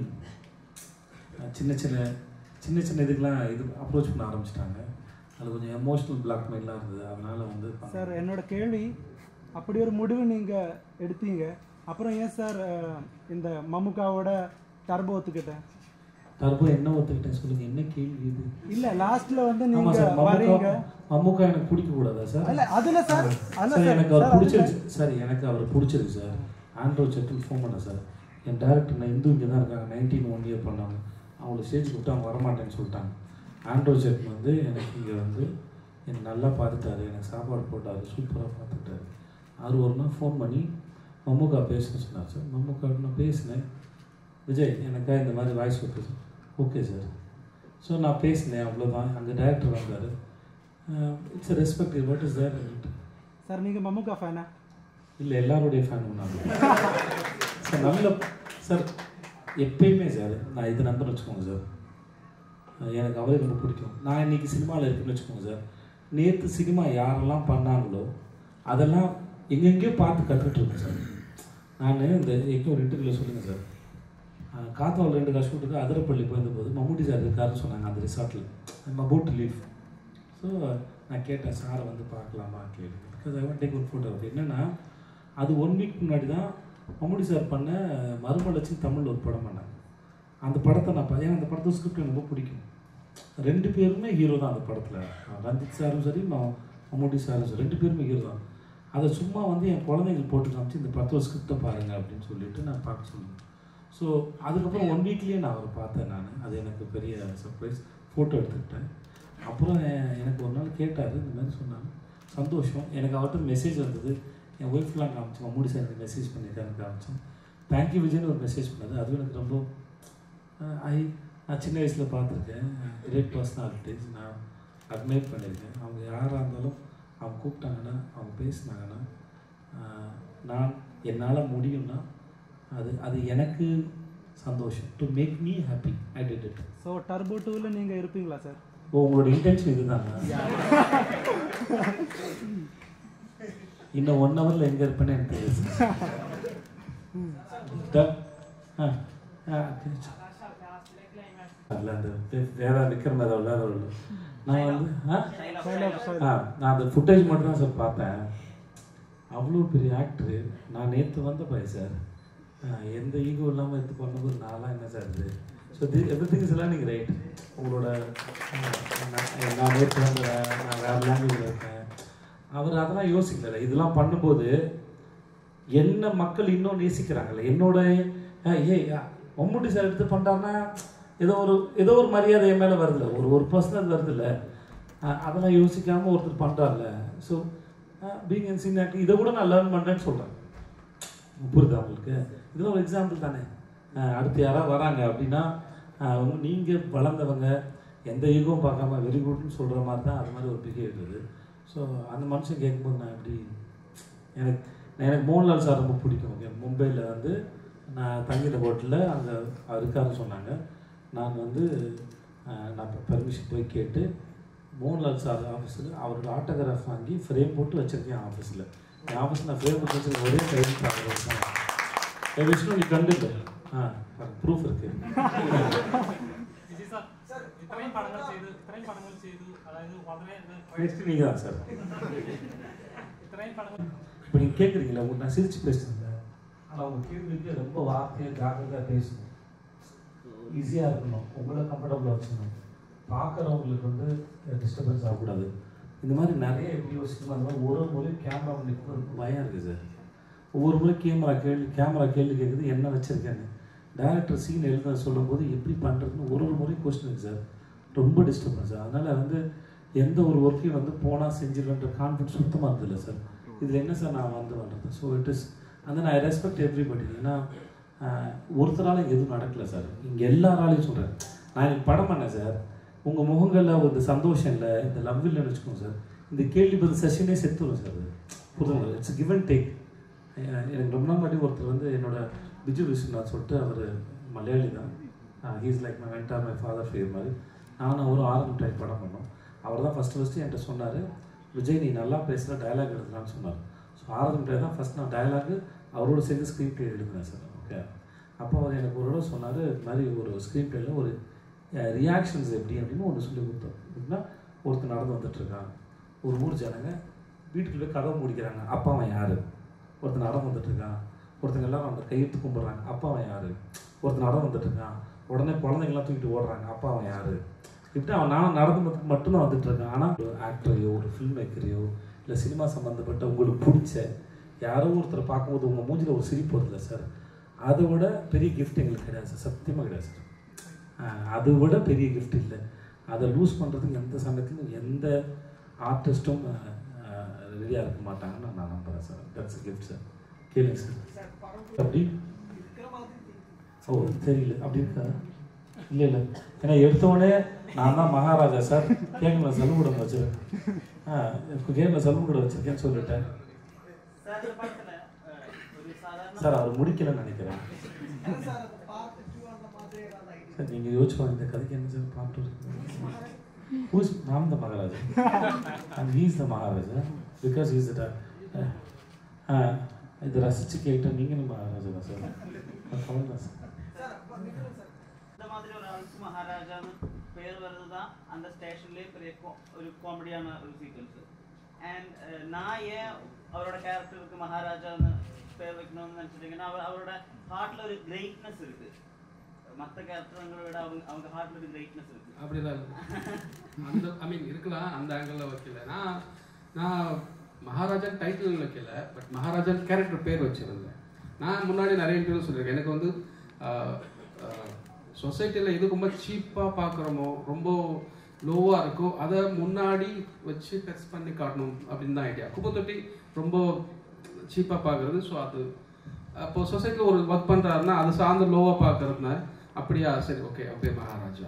சின்ன சின்ன சின்ன சின்ன இதுக்கெல்லாம் இது அப்ரோச் பண்ண ஆரம்பிச்சிட்டாங்க அது கொஞ்சம் எமோஷ்னல் பிளாக்மெயிலாம் இருந்தது அதனால வந்து பண்ண- சார் என்னோட கேள்வி அப்படி ஒரு முடிவு நீங்க எடுத்தீங்க அப்புறம் ஏன் சார் அஹ், இந்த மம்முக்காவோட டர்போ ஒத்துக்கிட்டேன் டர்போ என்ன ஒத்துக்கிட்டேன் சொல்லுங்க என்ன கேள்வி இது இல்ல லாஸ்ட்ல வந்து ஆமா நீங்க சார் வரீங்க மம்முக்கா மம்முக்கா எனக்கு பிடிக்க கூடாதா சார் இல்ல அதுல சார் அல்ல சார் சார் எனக்கு அவர் சார், அதுல- பிடிச்சிருக்கு சார் எனக்கு அவர் பிடிச்சிருக்கு சார் ஆண்ட்ரோ செட்டில் ஃபோன் பண்ண சார் என் டேரக்டர் நான் இந்து இங்கே தான் இருக்காங்க நைன்டீன் ஒன் இயர் பண்ணாங்க அவங்கள ஸ்டேஜ் விட்டு அவங்க வரமாட்டேன்னு சொல்லிட்டாங்க ஆண்ட்ரோ செட் வந்து எனக்கு இங்கே வந்து என்னை நல்லா பார்த்துட்டாரு எனக்கு சாப்பாடு போட்டார் சூப்பராக பார்த்துட்டாரு அவர் ஒரு நாள் ஃபோன் பண்ணி மம்முக்கா பேசணும்னு சொன்னார் சார் மம்முக்கா நான் பேசினேன் விஜய் எனக்கா இந்த மாதிரி வாய்ஸ் கொடுத்து ஓகே சார் ஸோ நான் பேசினேன் அவ்வளோதான் அங்கே டேரக்டர் வந்தார் it's respect what is there sir நீங்க மம்முக்கா ஃபேனா இல்லை எல்லாருடைய ஃபேன் பண்ணாங்க சார் நல்ல சார் எப்பயுமே சார் நான் இது நம்பர் வச்சுக்கோங்க சார் அஹ் எனக்கு அவரே ரொம்ப பிடிக்கும் நான் இன்னைக்கு சினிமாவில் இருக்குன்னு வச்சுக்கோங்க சார் நேற்று சினிமா யாரெல்லாம் பண்ணாங்களோ அதெல்லாம் எங்கெங்கேயோ பார்த்து கற்றுட்டு இருக்கேன் சார் நான் இந்த எங்கேயும் ஒரு இன்டர்வியூவில் சொல்லுங்கள் சார் காத்தாவில் ரெண்டு ஷூட்டுக்கு அதிரப்பள்ளி போயிருந்தபோது மம்முட்டி சார் இருக்காருன்னு சொன்னாங்க அந்த ரிசார்ட்டில் I'm about to leave so நான் கேட்டேன் சாரை வந்து பார்க்கலாமா கேள்வி பிகாஸ் ஐ வாண்ட் டேக் ஒரு ஃபோட்டோ என்னென்னா அது ஒன் வீக் முன்னாடி தான் மம்முட்டி சார் பண்ண மறுமலர்ச்சி தமிழ் ஒரு படம் பண்ணேன் அந்த படத்தை நான் பா- ஏன்னா அந்த படத்தை ஸ்கிரிப்ட் எனக்கு ரொம்ப பிடிக்கும் ரெண்டு பேருமே ஹீரோ தான் அந்த படத்தில் ரஞ்சித் சாரும் சரி ம- மம்முட்டி சாரும் சரி ரெண்டு பேருமே ஹீரோ தான் அதை சும்மா வந்து என் குழந்தைங்களுக்கு போட்டு காமிச்சு இந்த படத்தோட ஸ்கிரிப்டை பாருங்க அப்படின்னு சொல்லிட்டு நான் பார்க்க சொன்னேன் ஸோ அதுக்கப்புறம் ஒன் வீக்லேயே நான் அவரை பார்த்தேன் நான் அது எனக்கு பெரிய சர்ப்ரைஸ் ஃபோட்டோ எடுத்துக்கிட்டேன் அப்புறம் எ- எனக்கு ஒரு நாள் கேட்டார் இந்த மாதிரி சொன்னாங்க சந்தோஷம் எனக்கு அவர்கிட்ட மெசேஜ் வந்தது என் ஒய்ஃப்லாம் காமிச்சோம் மம்மூடி சார் எனக்கு மெசேஜ் பண்ணியிருக்காருன்னு காமிச்சோம் தேங்க்யூ விஜய்னு ஒரு மெசேஜ் பண்ணாரு அதுவும் எனக்கு ரொம்ப ஐ நான் சின்ன வயசில் பார்த்துருக்கேன் கிரேட் பர்சனாலிட்டிஸ் நான் அட்மைட் பண்ணியிருக்கேன் அவங்க யாராக இருந்தாலும் அவங்க கூப்பிட்டாங்கன்னா அவங்க பேசினாங்கன்னா ஆஹ், நான் என்னால் முடியும்னா அது அது எனக்கு சந்தோஷம் to make me happy I did it so Turbo டூவில் நீங்கள் இருப்பீங்களா சார் ஓ உங்களோட இன்டென்ஷன் இதுதானா இன்னும் ஒன் ஹவரில் எங்கே இருப்பேன்னு எனக்கு தெரியுது ட- ஆ ஆ அல்ல அந்த வே- வேற விக்ரம் வேற வேற உள்ள நான் வந்து ஆ? ஆ நான் அந்த ஃபுட்டேஜ் மட்டும் தான் சார் பார்த்தேன் அவ்வளோ பெரிய ஆக்டரு நான் நேற்று வந்த பையன் சார் ஆ, எந்த ஈகோ இல்லாமல் எடுத்து பண்ணும்போது நான்லாம் என்ன சார் இது so the everything is learning right உங்களோட ஆ, நான் நான் நேற்று வந்தேன் நான் வேறு லாங்குவேஜில் இருக்கேன் அவர் அதெல்லாம் யோசிக்கல இதெல்லாம் பண்ணும்போது என்ன மக்கள் இன்னும் நேசிக்கிறாங்கல்ல என்னோட அஹ், ஏய் அஹ், மம்முட்டி சார் எடுத்து பண்ணுறாருன்னா ஏதோ ஒரு ஏதோ ஒரு மரியாதை என் மேலே வருதுல்ல ஒரு ஒரு பர்சனல் வருதுல்ல அஹ், அதெல்லாம் யோசிக்காமல் ஒருத்தர் பண்ணுறாருல so being in scene acting இதை கூட நான் லேர்ன் பண்ணுறேன்னு சொல்கிறேன் புரியுதா உங்களுக்கு இதெல்லாம் ஒரு எக்ஸாம்பிள் தானே அஹ், அடுத்து யாராவது வராங்க அப்படின்னா நீங்கள் வளர்ந்தவங்க எந்த ஈகவும் பார்க்காம வெரி குட்னு சொல்கிற மாதிரி தான் அது மாதிரி ஒரு பிஹேவியர் இது ஸோ அந்த மனுஷன் கேட்கும்போது நான் எப்படி எனக்கு எனக்கு மோகன்லால் சார் ரொம்ப பிடிக்கும் ஓகே மும்பையில் வந்து நான் தங்கின ஹோட்டலில் அங்கே அவர் இருக்காருன்னு சொன்னாங்க நான் வந்து அஹ், நான் பெர்மிஷன் போய் கேட்டு மோகன்லால் சார் ஆஃபீஸில் அவரோட ஆட்டோகிராஃப் வாங்கி ஃப்ரேம் போட்டு வச்சுருக்கேன் ஆஃபீஸில் என் ஆஃபீஸ் நான் ஃப்ரேம் போட்டு வச்சிருக்க ஒரே டைம் பார்க்குறது தான் என் விஷ்ணு நீ கண்டு ஆ ப்ரூஃப் இருக்குது വിജയ് സാർ ഇത്രയും പടങ്ങൾ ചെയ്ത് ഇത്രയും പടങ്ങൾ ചെയ്തു അതായത് വളരെ நெக்ஸ்ட் நீங்கள் தான் சார் ഇത്രയും പടങ്ങൾ இப்போ நீங்கள் கேட்குறீங்களா உங்களுக்கு நான் சிரிச்சு பேசுகிறேன்ல ஆனால் உங்கள் கேள்விக்கு ரொம்ப வார்த்தையாக ஜாக்கிரதையாக பேசணும் ஈஸியாக இருக்கணும் உங்களை கம்ஃபர்டபுளாக வச்சுக்கணும் பார்க்குறவங்களுக்கு வந்து டிஸ்டர்பன்ஸ் ஆகக்கூடாது இந்த மாதிரி நிறைய எப்படி யோசிக்கணும் அந்த மாதிரி ஒரு ஒரு முறையும் கேமரா நிற்கும் ரொம்ப பயம் இருக்குது சார் ஒவ்வொரு முறை கேமரா கேள்வி கேமரா கேள்வி கேட்குது என்ன வச்சுருக்கேன்னு டேரக்டர் சீன் எழுத சொல்லும்போது எப்படி பண்ணுறதுன்னு ஒரு ஒரு முறையும் கொஸ்டின் இருக்குது சார் ரொம்ப டிஸ்டர்பன்ஸ் அதனால் வந்து எந்த ஒரு ஒர்க்கையும் வந்து போனால் செஞ்சிடலான்ற கான்ஃபிடன்ஸ் சுத்தமாக இருந்ததில்ல சார் இதில் என்ன சார் நான் வந்து பண்ணுறது ஸோ இட் இஸ் அந்த நான் ரெஸ்பெக்ட் எவ்ரிபடி ஏன்னா ஆஹ், ஒருத்தரால இங்கே எதுவும் நடக்கல சார் இங்கே எல்லாராலையும் சொல்கிறேன் நான் எனக்கு படம் பண்ணேன் சார் உங்கள் முகங்களில் ஒரு சந்தோஷம் இல்லை இந்த லவ் இல்லைன்னு வச்சுக்கோங்க சார் இந்த கேள்வி பதில் செஷனே செத்துரும் சார் அது புரிதுங்களா இட்ஸ் கிவ் அண்ட் டேக் எனக்கு ரொம்ப நாள் முன்னாடி ஒருத்தர் வந்து என்னோட பிஜு விஸ்வநாத் சொல்லிட்டு அவர் மலையாளி தான் he's like my mentor my father fair மாதிரி நானும் அவரும் ஆரம்பம் டைப் படம் பண்ணோம் அவர் தான் ஃபஸ்ட்டு ஃபஸ்ட்டு என்கிட்ட சொன்னார் விஜய் நீ நல்லா பேசுகிற டயலாக் எழுதலாம்னு சொன்னார் ஸோ ஆரம்பம் டைப் தான் ஃபஸ்ட் நான் டயலாக் அவரோட சேர்ந்து ஸ்க்ரீன் ப்ளே எழுதுனேன் சார் ஓகே அப்போ அவர் எனக்கு ஒரு தடவை சொன்னார் இது மாதிரி ஒரு ஸ்க்ரீன் ப்ளேயில் ஒரு ரியாக்ஷன்ஸ் எப்படி அப்படின்னு ஒன்று சொல்லி கொடுத்தோம் எப்படின்னா ஒருத்தர் நடந்து வந்துட்டுருக்கான் ஒரு ஊர் ஜனங்க வீட்டுக்குள்ளே கதவை முடிக்கிறாங்க அப்பா அவன் யார் ஒருத்தர் நடந்து வந்துட்டுருக்கான் ஒருத்தங்க எல்லாரும் அந்த கையெழுத்து கும்பிட்றாங்க அப்பா அவன் யார் ஒருத்தர் நடந்து வந்துட்டுருக்கான் உடனே குழந்தைங்களாம் தூக்கிட்டு ஓடுறாங்க அப்பா அவன் யார் இப்படி அவன் நான் நடந்து மட்டும்தான் வந்துட்டு இருக்கான் ஆனால் ஒரு ஆக்டரையோ ஒரு ஃபில்ம் மேக்கரையோ இல்லை சினிமா சம்மந்தப்பட்ட உங்களுக்கு பிடிச்ச யாரோ ஒருத்தரை பார்க்கும்போது உங்கள் மூஞ்சில் ஒரு சிரிப்பு வருதுல்ல சார் அதை விட பெரிய கிஃப்ட் எங்களுக்கு கிடையாது சார் சத்தியமாக கிடையாது சார் ஆஹ் அதை விட பெரிய கிஃப்ட் இல்லை அதை லூஸ் பண்ணுறதுக்கு எந்த சமயத்துலையும் எந்த ஆர்டிஸ்ட்டும் ரெடியாக இருக்க மாட்டாங்கன்னு நான் நம்புகிறேன் சார் தட்ஸ் கிஃப்ட் சார் கேளுங்க சார் அப்படி ஓ தெரியல அப்படி இருக்கா இல்லை இல்லை ஏன்னா எடுத்தோடனே நான் தான் மகாராஜா சார் கேமில் சலுகுடம் வச்சிருக்கேன் ஆ கேமில் சலுகுடம் வச்சிருக்கேன்னு சொல்லிட்டேன் சார் இந்த படத்துல அஹ், ஒரு சாதாரண சார் அவர் முடிக்கலன்னு நினைக்கிறேன் நீங்கள் யோசிச்சுவாங்க இந்த கதைக்கு என்ன சார் பாட்டு இருக்கு Who's நான் the Maharaja and he's the Maharaja because is the இது ரசிச்சு கேட்டால் நீங்களும் மகாராஜா தான் சார் கமல் தான் சார் இந்த மாதிரி ஒரு ஆளுக்கு மகாராஜான்னு பேர் வருதுதான் அந்த ஸ்டேஷன்லேயே பெரிய co- ஒரு காமெடியான ஒரு சீக்வன்ஸ் அண்ட் நான் ஏன் அவரோட கேரக்டருக்கு மகாராஜான்னு பேர் வைக்கணும்னு நினச்சிட்டிங்கன்னா அவர் அவரோட ஹார்ட்ல ஒரு கிரேட்னஸ் இருக்கு மற்ற கேரக்டருங்களை விட அவங்க அவங்க ஹார்ட்ல ஒரு கிரேட்னஸ் இருக்கு அப்படிலாம் இல்லை அந்த ஐ மீன் இருக்கலாம் அந்த ஆங்கிளில் வைக்கல நான் நான் மகாராஜன் டைட்டில் வைக்கல பட் மகாராஜன் கேரக்டர் பேர் வச்சிருந்தேன் நான் முன்னாடி நிறைய இன்டர்வியூ சொல்லியிருக்கேன் எனக்கு வந்து சொசைட்டியில் எது ரொம்ப சீப்பாக பார்க்குறோமோ ரொம்ப லோவாக இருக்கோ அதை முன்னாடி வச்சு டெஸ்ட் பண்ணி காட்டணும் அப்படின்னு தான் ஐடியா குப்பை தொட்டி ரொம்ப சீப்பாக பார்க்குறது ஸோ அது அப்போ சொசைட்டியில் ஒரு ஒர்க் பண்ணுறாருன்னா அது சார்ந்து லோவாக பார்க்குறதுனா அப்படியா சரி ஓகே அப்படியே மகாராஜா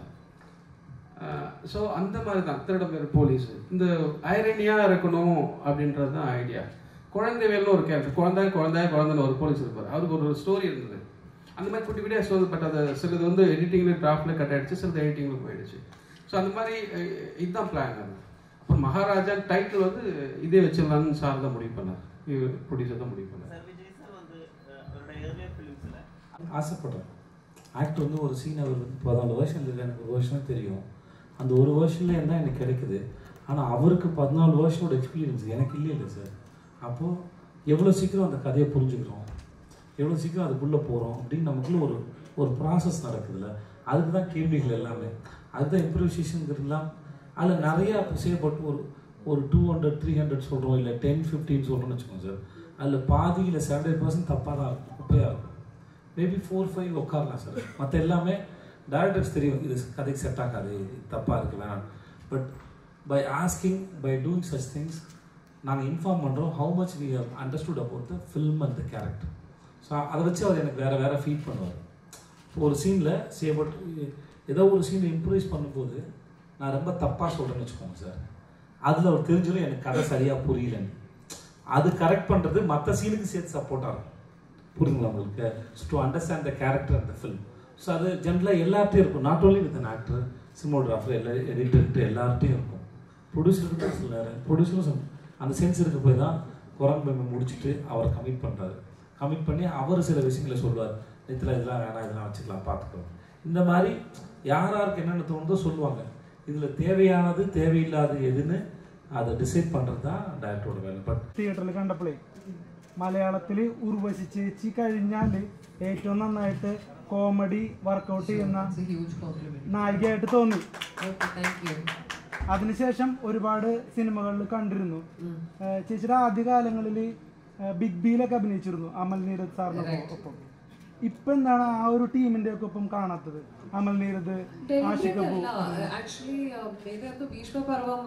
ஸோ அந்த மாதிரி தான் திருட பேர் போலீஸ் இந்த ஐரனியாக இருக்கணும் அப்படின்றது தான் ஐடியா குழந்தைவேல்னு ஒரு கேரக்டர் குழந்தை குழந்தை குழந்தைன்னு ஒரு போலீஸ் இருப்பார் அவருக்கு ஒரு ஸ்டோரி இருந்தது அந்த மாதிரி குட்டி குட்டியாக ஸ்டோரி பட் அது சிலது வந்து எடிட்டிங்கில் டிராஃப்டில் கட் ஆயிடுச்சு சிலது எடிட்டிங்கில் போயிடுச்சு ஸோ அந்த மாதிரி அஹ், இதுதான் பிளான் அது அப்புறம் மகாராஜா டைட்டில் வந்து இதே வச்சிடலான்னு சார் தான் முடிவு பண்ணார் ப்ரொடியூசர் தான் முடிவு பண்ணார் சார் விஜய் சார் வந்து அஹ், அவரோட ஏர்லியர் ஃபிலிம்ஸில் ஆசைப்படுறேன் ஆக்டர் வந்து ஒரு சீன் அவர் வந்து பதினாலு வருஷம் இல்லை எனக்கு ஒரு வருஷம் தெரியும் அந்த ஒரு வருஷம்ல என்ன எனக்கு கிடைக்குது ஆனால் அவருக்கு பதினாலு வருஷோட எக்ஸ்பீரியன்ஸ் எனக்கு இல்லை இல்லை சார் அப்போது எவ்வளோ சீக்கிரம் அந்த கதையை புரிஞ்சுக்கிறோம் எவ்வளோ சீக்கிரம் அதுக்குள்ளே போகிறோம் அப்படின்னு நமக்குள்ள ஒரு ஒரு ப்ராசஸ் நடக்குதுல்ல அதுக்கு தான் கேள்விகள் எல்லாமே அதுதான் இம்ப்ரூவைசேஷனுங்கிறதுலாம் அதில் நிறையா செய்யப்பட்டு ஒரு ஒரு டூ ஹண்ட்ரட் த்ரீ ஹண்ட்ரட் சொல்கிறோம் இல்லை டென் ஃபிஃப்டின்னு சொல்கிறோம்னு வச்சுக்கோங்க சார் அதில் பாதி இல்லை செவன்டி பர்சன்ட் தப்பாக தான் இருக்கும் குப்பையாக இருக்கும் மேபி ஃபோர் ஃபைவ் உட்காரலாம் சார் மற்ற எல்லாமே டேரக்டர்ஸ் தெரியும் இது கதைக்கு செட் ஆகாது இது தப்பாக இருக்கு வேணாம் but by asking by doing such things நாங்கள் இன்ஃபார்ம் பண்ணுறோம் how much we have understood about the film and the character so அதை வச்சு அவர் எனக்கு வேறு வேறு ஃபீட் பண்ணுவார் இப்போ ஒரு சீனில் சே பட் ஏதோ ஒரு சீன் இம்ப்ரூவைஸ் பண்ணும்போது நான் ரொம்ப தப்பாக சொல்கிறேன்னு வச்சுக்கோங்க சார் அதில் அவர் தெரிஞ்சிடும் எனக்கு கதை சரியாக புரியலன்னு அது கரெக்ட் பண்ணுறது மற்ற சீனுக்கு சேர்த்து சப்போர்ட்டாக இருக்கும் புரியுதுங்களா உங்களுக்கு டு அண்டர்ஸ்டாண்ட் த கேரக்டர் அந்த ஃபில்ம் ஸோ அது ஜென்ரலாக எல்லார்ட்டையும் இருக்கும் not only with an actor cinematographer எல்லா எடிட்டர்கிட்ட எல்லார்ட்டையும் இருக்கும் ப்ரொடியூசருக்கு தான் சொல்லாரு ப்ரொடியூசரும் அந்த சென்ஸ் இருக்க போய் தான் குரங்கு மேம் முடிச்சுட்டு அவர் கமிட் பண்ணுறாரு கமிட் பண்ணி அவர் சில விஷயங்களை சொல்லுவார் இதில் இதெல்லாம் வேணாம் இதெல்லாம் வச்சுக்கலாம் பார்த்துக்கலாம் இந்த மாதிரி யார் யாருக்கு என்னென்ன தோணுதோ சொல்லுவாங்க இதில் தேவையானது தேவையில்லாது எதுன்னு அதை டிசைட் பண்ணுறது தான் டேரக்டரோட வேலை பட் തിയേറ്ററിൽ കണ്ടപ്പോഴേ മലയാളത്തിൽ ഉർവശി ചേച്ചി കഴിഞ്ഞാൽ ഏറ്റവും നന്നായിട്ട് കോമഡി വർക്കൗട്ട് ചെയ്യുന്ന It's a huge compliment. നായികയായിട്ട് തോന്നി Okay, thank you. അതിനുശേഷം ഒരുപാട് സിനിമകളിൽ കണ്ടിരുന്നു ഏഹ് ചേച്ചിയുടെ ആദ്യകാലങ്ങളിൽ ബിഗ് ബിയിലൊക്കെ അഭിനയിച്ചിരുന്നു അമൽ നീരദ് സാറിനൊപ്പം ഒപ്പം ഇപ്പൊ എന്താണ് ആ ഒരു ടീമിന്റെ ഒക്കെ ഒപ്പം കാണാത്തത് അമൽ നീരദ് ആഷിഖ് അബു ആക്ച്വലി മേഘത്ത് ഭീഷ്മപർവം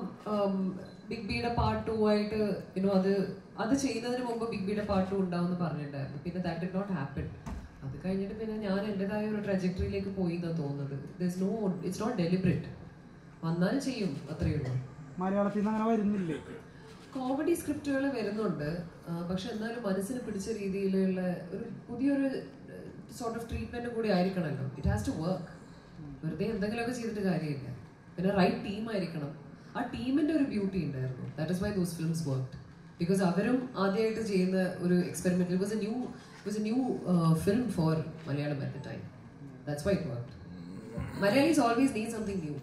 ബിഗ് ബിയുടെ പാർട്ട് ടു ആയിട്ട് യുനോ അത് അത് ചെയ്യുന്നതിന് മുമ്പ് ബിഗ് ബിയുടെ പാർട്ട് ടു ഉണ്ടാവും പറഞ്ഞിട്ടുണ്ടായിരുന്നു പിന്നെ ദാറ്റ് ഡിഡ് നോട്ട് ഹാപ്പൻ അത് കഴിഞ്ഞിട്ട് പിന്നെ ഞാൻ എൻ്റെതായ ഒരു ട്രജക്ടറിയിലേക്ക് പോയി എന്നാണ് തോന്നുന്നത് this no it's not deliberate വന്നാൽ ചെയ്യും അത്രയേ ഉള്ളൂ മലയാളത്തിൽ നിന്ന് അങ്ങനെ വരുന്നില്ലേ കോമഡി സ്ക്രിപ്റ്റുകൾ വരുന്നുണ്ട് ആ, പക്ഷെ എന്നാലും മനസ്സിന് പിടിച്ച രീതിയിലുള്ള ഒരു പുതിയൊരു സോർട്ട് ഓഫ് ട്രീറ്റ്മെന്റ് കൂടി ആയിരിക്കണമല്ലോ ഇറ്റ് ഹാസ് ടു വർക്ക് വെറുതെ എന്തെങ്കിലുമൊക്കെ ചെയ്തിട്ട് കാര്യമില്ല പിന്നെ റൈറ്റ് ടീം ആയിരിക്കണം ആ ടീമിന്റെ ഒരു ബ്യൂട്ടി ഉണ്ടായിരുന്നു that is why those films work because അവരും ആദ്യമായിട്ട് ചെയ്യുന്ന ഒരു experiment it was a new it was a new film for Malayalam at the time that's why it work Malayalis always need something new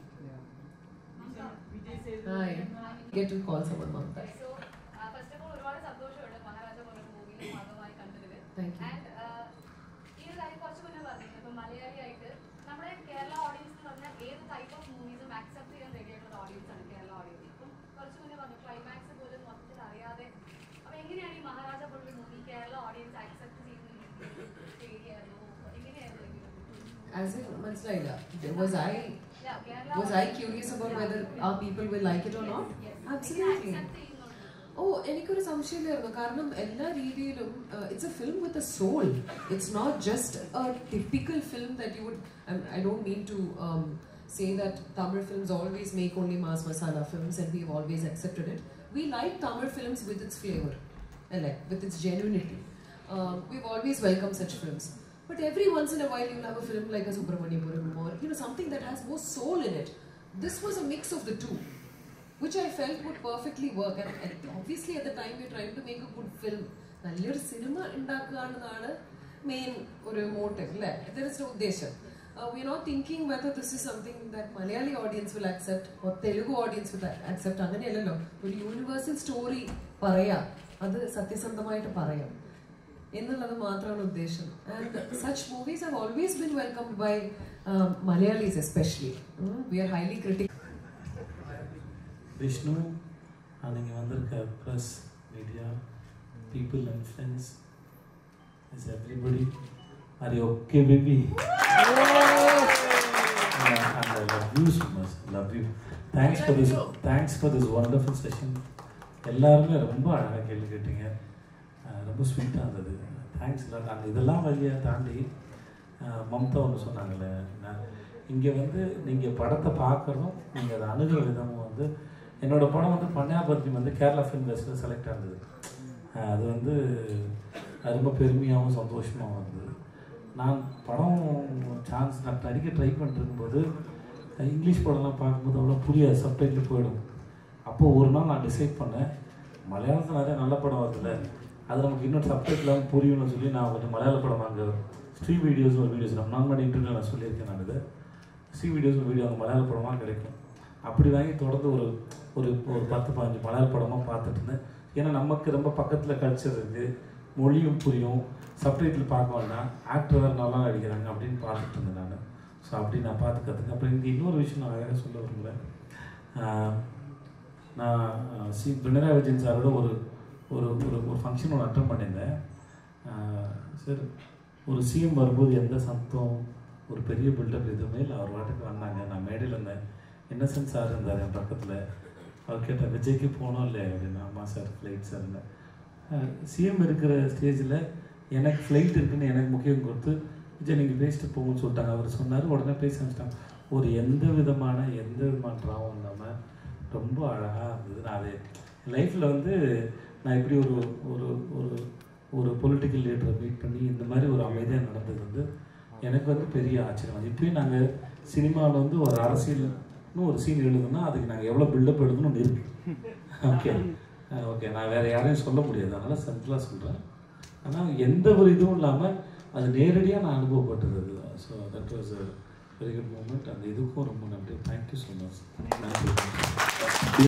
hi get to call summon Mamata So, uh, first of all, ഒരുപാട് സന്തോഷമുണ്ട് മഹാരാജ പോലെ മൂവിയിൽ ഭാഗമായി കണ്ടതില് Thank you. And ഈ ഒരു കാര്യം കുറച്ച് മുന്നേ പറഞ്ഞിരുന്നു ഇപ്പൊ മലയാളിയായിട്ട് നമ്മുടെ കേരള ഓഡിയൻസ് എന്ന് പറഞ്ഞാൽ ഏത് ടൈപ്പ് ഓഫ് മൂവീസും ആക്സെപ്റ്റ് ചെയ്യാൻ റെഡി ആയിട്ടുള്ള ഓഡിയൻസ് ആണ് കേരള ഓഡിയൻസ് ഇപ്പം കുറച്ച് മുന്നേ പറഞ്ഞു ക്ലൈമാക്സ് പോലും മൊത്തത്തിൽ അറിയാതെ അപ്പൊ എങ്ങനെയാണ് ഈ മഹാരാജ പോലുള്ള മൂവി കേരള ഓഡിയൻസ് ആക്സെപ്റ്റ് ചെയ്യുന്നത് പേടിയായിരുന്നു എങ്ങനെയായിരുന്നു ഈ ഒരു- As in, മനസ്സിലായില്ല was I Yeah, Kerala was I audience- curious about whether our people will like it or not? Yes, yes. Absolutely. Accept ചെയ്യുന്നുണ്ട്. ഓ എനിക്കൊരു സംശയമില്ലായിരുന്നു കാരണം എല്ലാ രീതിയിലും it's a film with a soul it's not just a typical film that you would I don't mean to say that Tamil films always make only mass masala films and we always accepted it we like Tamil films with its flavour അല്ലേ with its genuinity we always welcome such films But every once in a while, you'll have a film like a Subramaniapuram or you know something that has more soul in it. This was a mix of the two, which I felt would perfectly work. And, and obviously, at the time, we're trying to make a good film. നല്ലൊരു സിനിമ ഉണ്ടാക്കുകയാണെന്നാണ് main ഒരു motive അല്ലേ ഇതിന്റെ ഉദ്ദേശം we are not thinking whether this is something that Malayali audience will accept or Telugu audience will accept അങ്ങനെയല്ലല്ലോ ഒരു universal story പറയാം അത് സത്യസന്ധമായിട്ട് പറയാം എന്നുള്ളത് മാത്രമാണ് ഉദ്ദേശം and such movies have always been welcomed by Malayalis especially we are highly critic Vishnu நீங்கள் வந்திருக்க press media people and friends is everybody are you okay baby and I love you so much. Love you. Thanks for this. Thanks for this wonderful session. எல்லாருமே ரொம்ப அழகாக கேள்வி கேட்டீங்க அஹ் ரொம்ப ஸ்வீட்டாக இருந்தது தேங்க்ஸ் இல்லை அந்த இதெல்லாம் வழியாக தாண்டி அஹ் மம்தா ஒன்று சொன்னாங்கல்ல நான் இங்கே வந்து நீங்கள் படத்தை பார்க்குறதும் நீங்கள் அதை அணுகிற விதமும் வந்து என்னோட படம் வந்து பன்னியாபத்தி வந்து கேரளா ஃபிலிம் ஃபெஸ்டிவல் செலக்ட் ஆனது அஹ் அது வந்து அது ரொம்ப பெருமையாகவும் சந்தோஷமாகவும் இருந்தது நான் படம் சான்ஸ் நான் நடிக்க ட்ரை பண்ணிருக்கும்போது இங்கிலீஷ் படம்லாம் பார்க்கும்போது அவ்வளோ புரியாது சப்டைட்டில் போயிடும் அப்போ ஒரு நாள் நான் டிசைட் பண்ணேன் மலையாளத்தில் நிறைய நல்ல படம் வருதுல்ல அது நமக்கு இன்னொரு சப்டைட்டில் புரியும்னு சொல்லி நான் கொஞ்சம் மலையாள படம் அங்கே ஸ்ட்ரீ வீடியோஸ் ஒரு வீடியோஸ் நம்ம நான் பண்ணி இன்டர்வியூ நான் சொல்லியிருக்கேன் நான் இது ஸ்ட்ரீ வீடியோஸ் ஒரு வீடியோ அங்கே மலையாள படமாக கிடைக்கும் அப்படி வாங்கி தொடர்ந்து ஒரு ஒரு ஒரு பத்து பதினஞ்சு மலையாள படமாக பார்த்துட்டு இருந்தேன் ஏன்னா நமக்கு ரொம்ப பக்கத்தில் கல்ச்சர் இருக்குது மொழியும் புரியும் சப்டைட்டில் பார்க்க வேண்டாம் ஆக்டர் வேறு நல்லா நடிக்கிறாங்க அப்படின்னு பார்த்துட்டு இருந்தேன் நான் ஸோ அப்படி நான் பார்த்து கற்றுக்க அப்புறம் இங்கே இன்னொரு விஷயம் நான் வேறு சொல்ல விரும்புகிறேன் ஆஹ் நான் ஆஹ் சி பினராயி விஜயன் சாரோட ஒரு ஒரு ஒரு ஒரு ஃபங்க்ஷன் ஒன்று அட்டன் பண்ணியிருந்தேன் ஆஹ் சார் ஒரு சிஎம் வரும்போது எந்த சத்தம் ஒரு பெரிய பில்டப் எதுவுமே இல்லை அவர் வாட்டுக்கு வந்தாங்க நான் மேடையில் இருந்தேன் இன்னசென்ட் சார் இருந்தார் என் பக்கத்தில் அவர் கேட்டார் விஜய்க்கு போனோம் இல்லை அப்படின்னு ஆமாம் சார் ஃப்ளைட் சார் சிஎம் இருக்கிற ஸ்டேஜில் எனக்கு ஃப்ளைட் இருக்குன்னு எனக்கு முக்கியம் கொடுத்து விஜய் நீங்கள் பேசிட்டு போங்கன்னு சொல்லிட்டாங்க அவர் சொன்னார் உடனே பேச ஆரம்பிச்சிட்டாங்க ஒரு எந்த விதமான எந்த விதமான ட்ராவும் இல்லாமல் ரொம்ப அழகாக இருந்தது நான் அது லைஃப்பில் வந்து நான் இப்படி ஒரு ஒரு ஒரு ஒரு பொலிட்டிக்கல் லீடரை மீட் பண்ணி இந்த மாதிரி ஒரு அமைதியாக நடந்தது வந்து எனக்கு வந்து பெரிய ஆச்சரியம் அது இப்பயும் நாங்கள் சினிமாவில் வந்து ஒரு அரசியல்னு ஒரு சீன் எழுதுனா அதுக்கு நாங்கள் எவ்வளோ பில்டப் எழுதணும்னு இருக்கு ஓகே ஓகே நான் வேறு யாரையும் சொல்ல முடியாது அதனால் சிம்பிளாக சொல்கிறேன் ஆனால் எந்த ஒரு இதுவும் இல்லாமல் அது நேரடியாக நான் அனுபவப்பட்டது அதுதான் so that was very good moment அந்த இதுக்கும் ரொம்ப நன்றி தேங்க்யூ ஸோ மச் நன்றி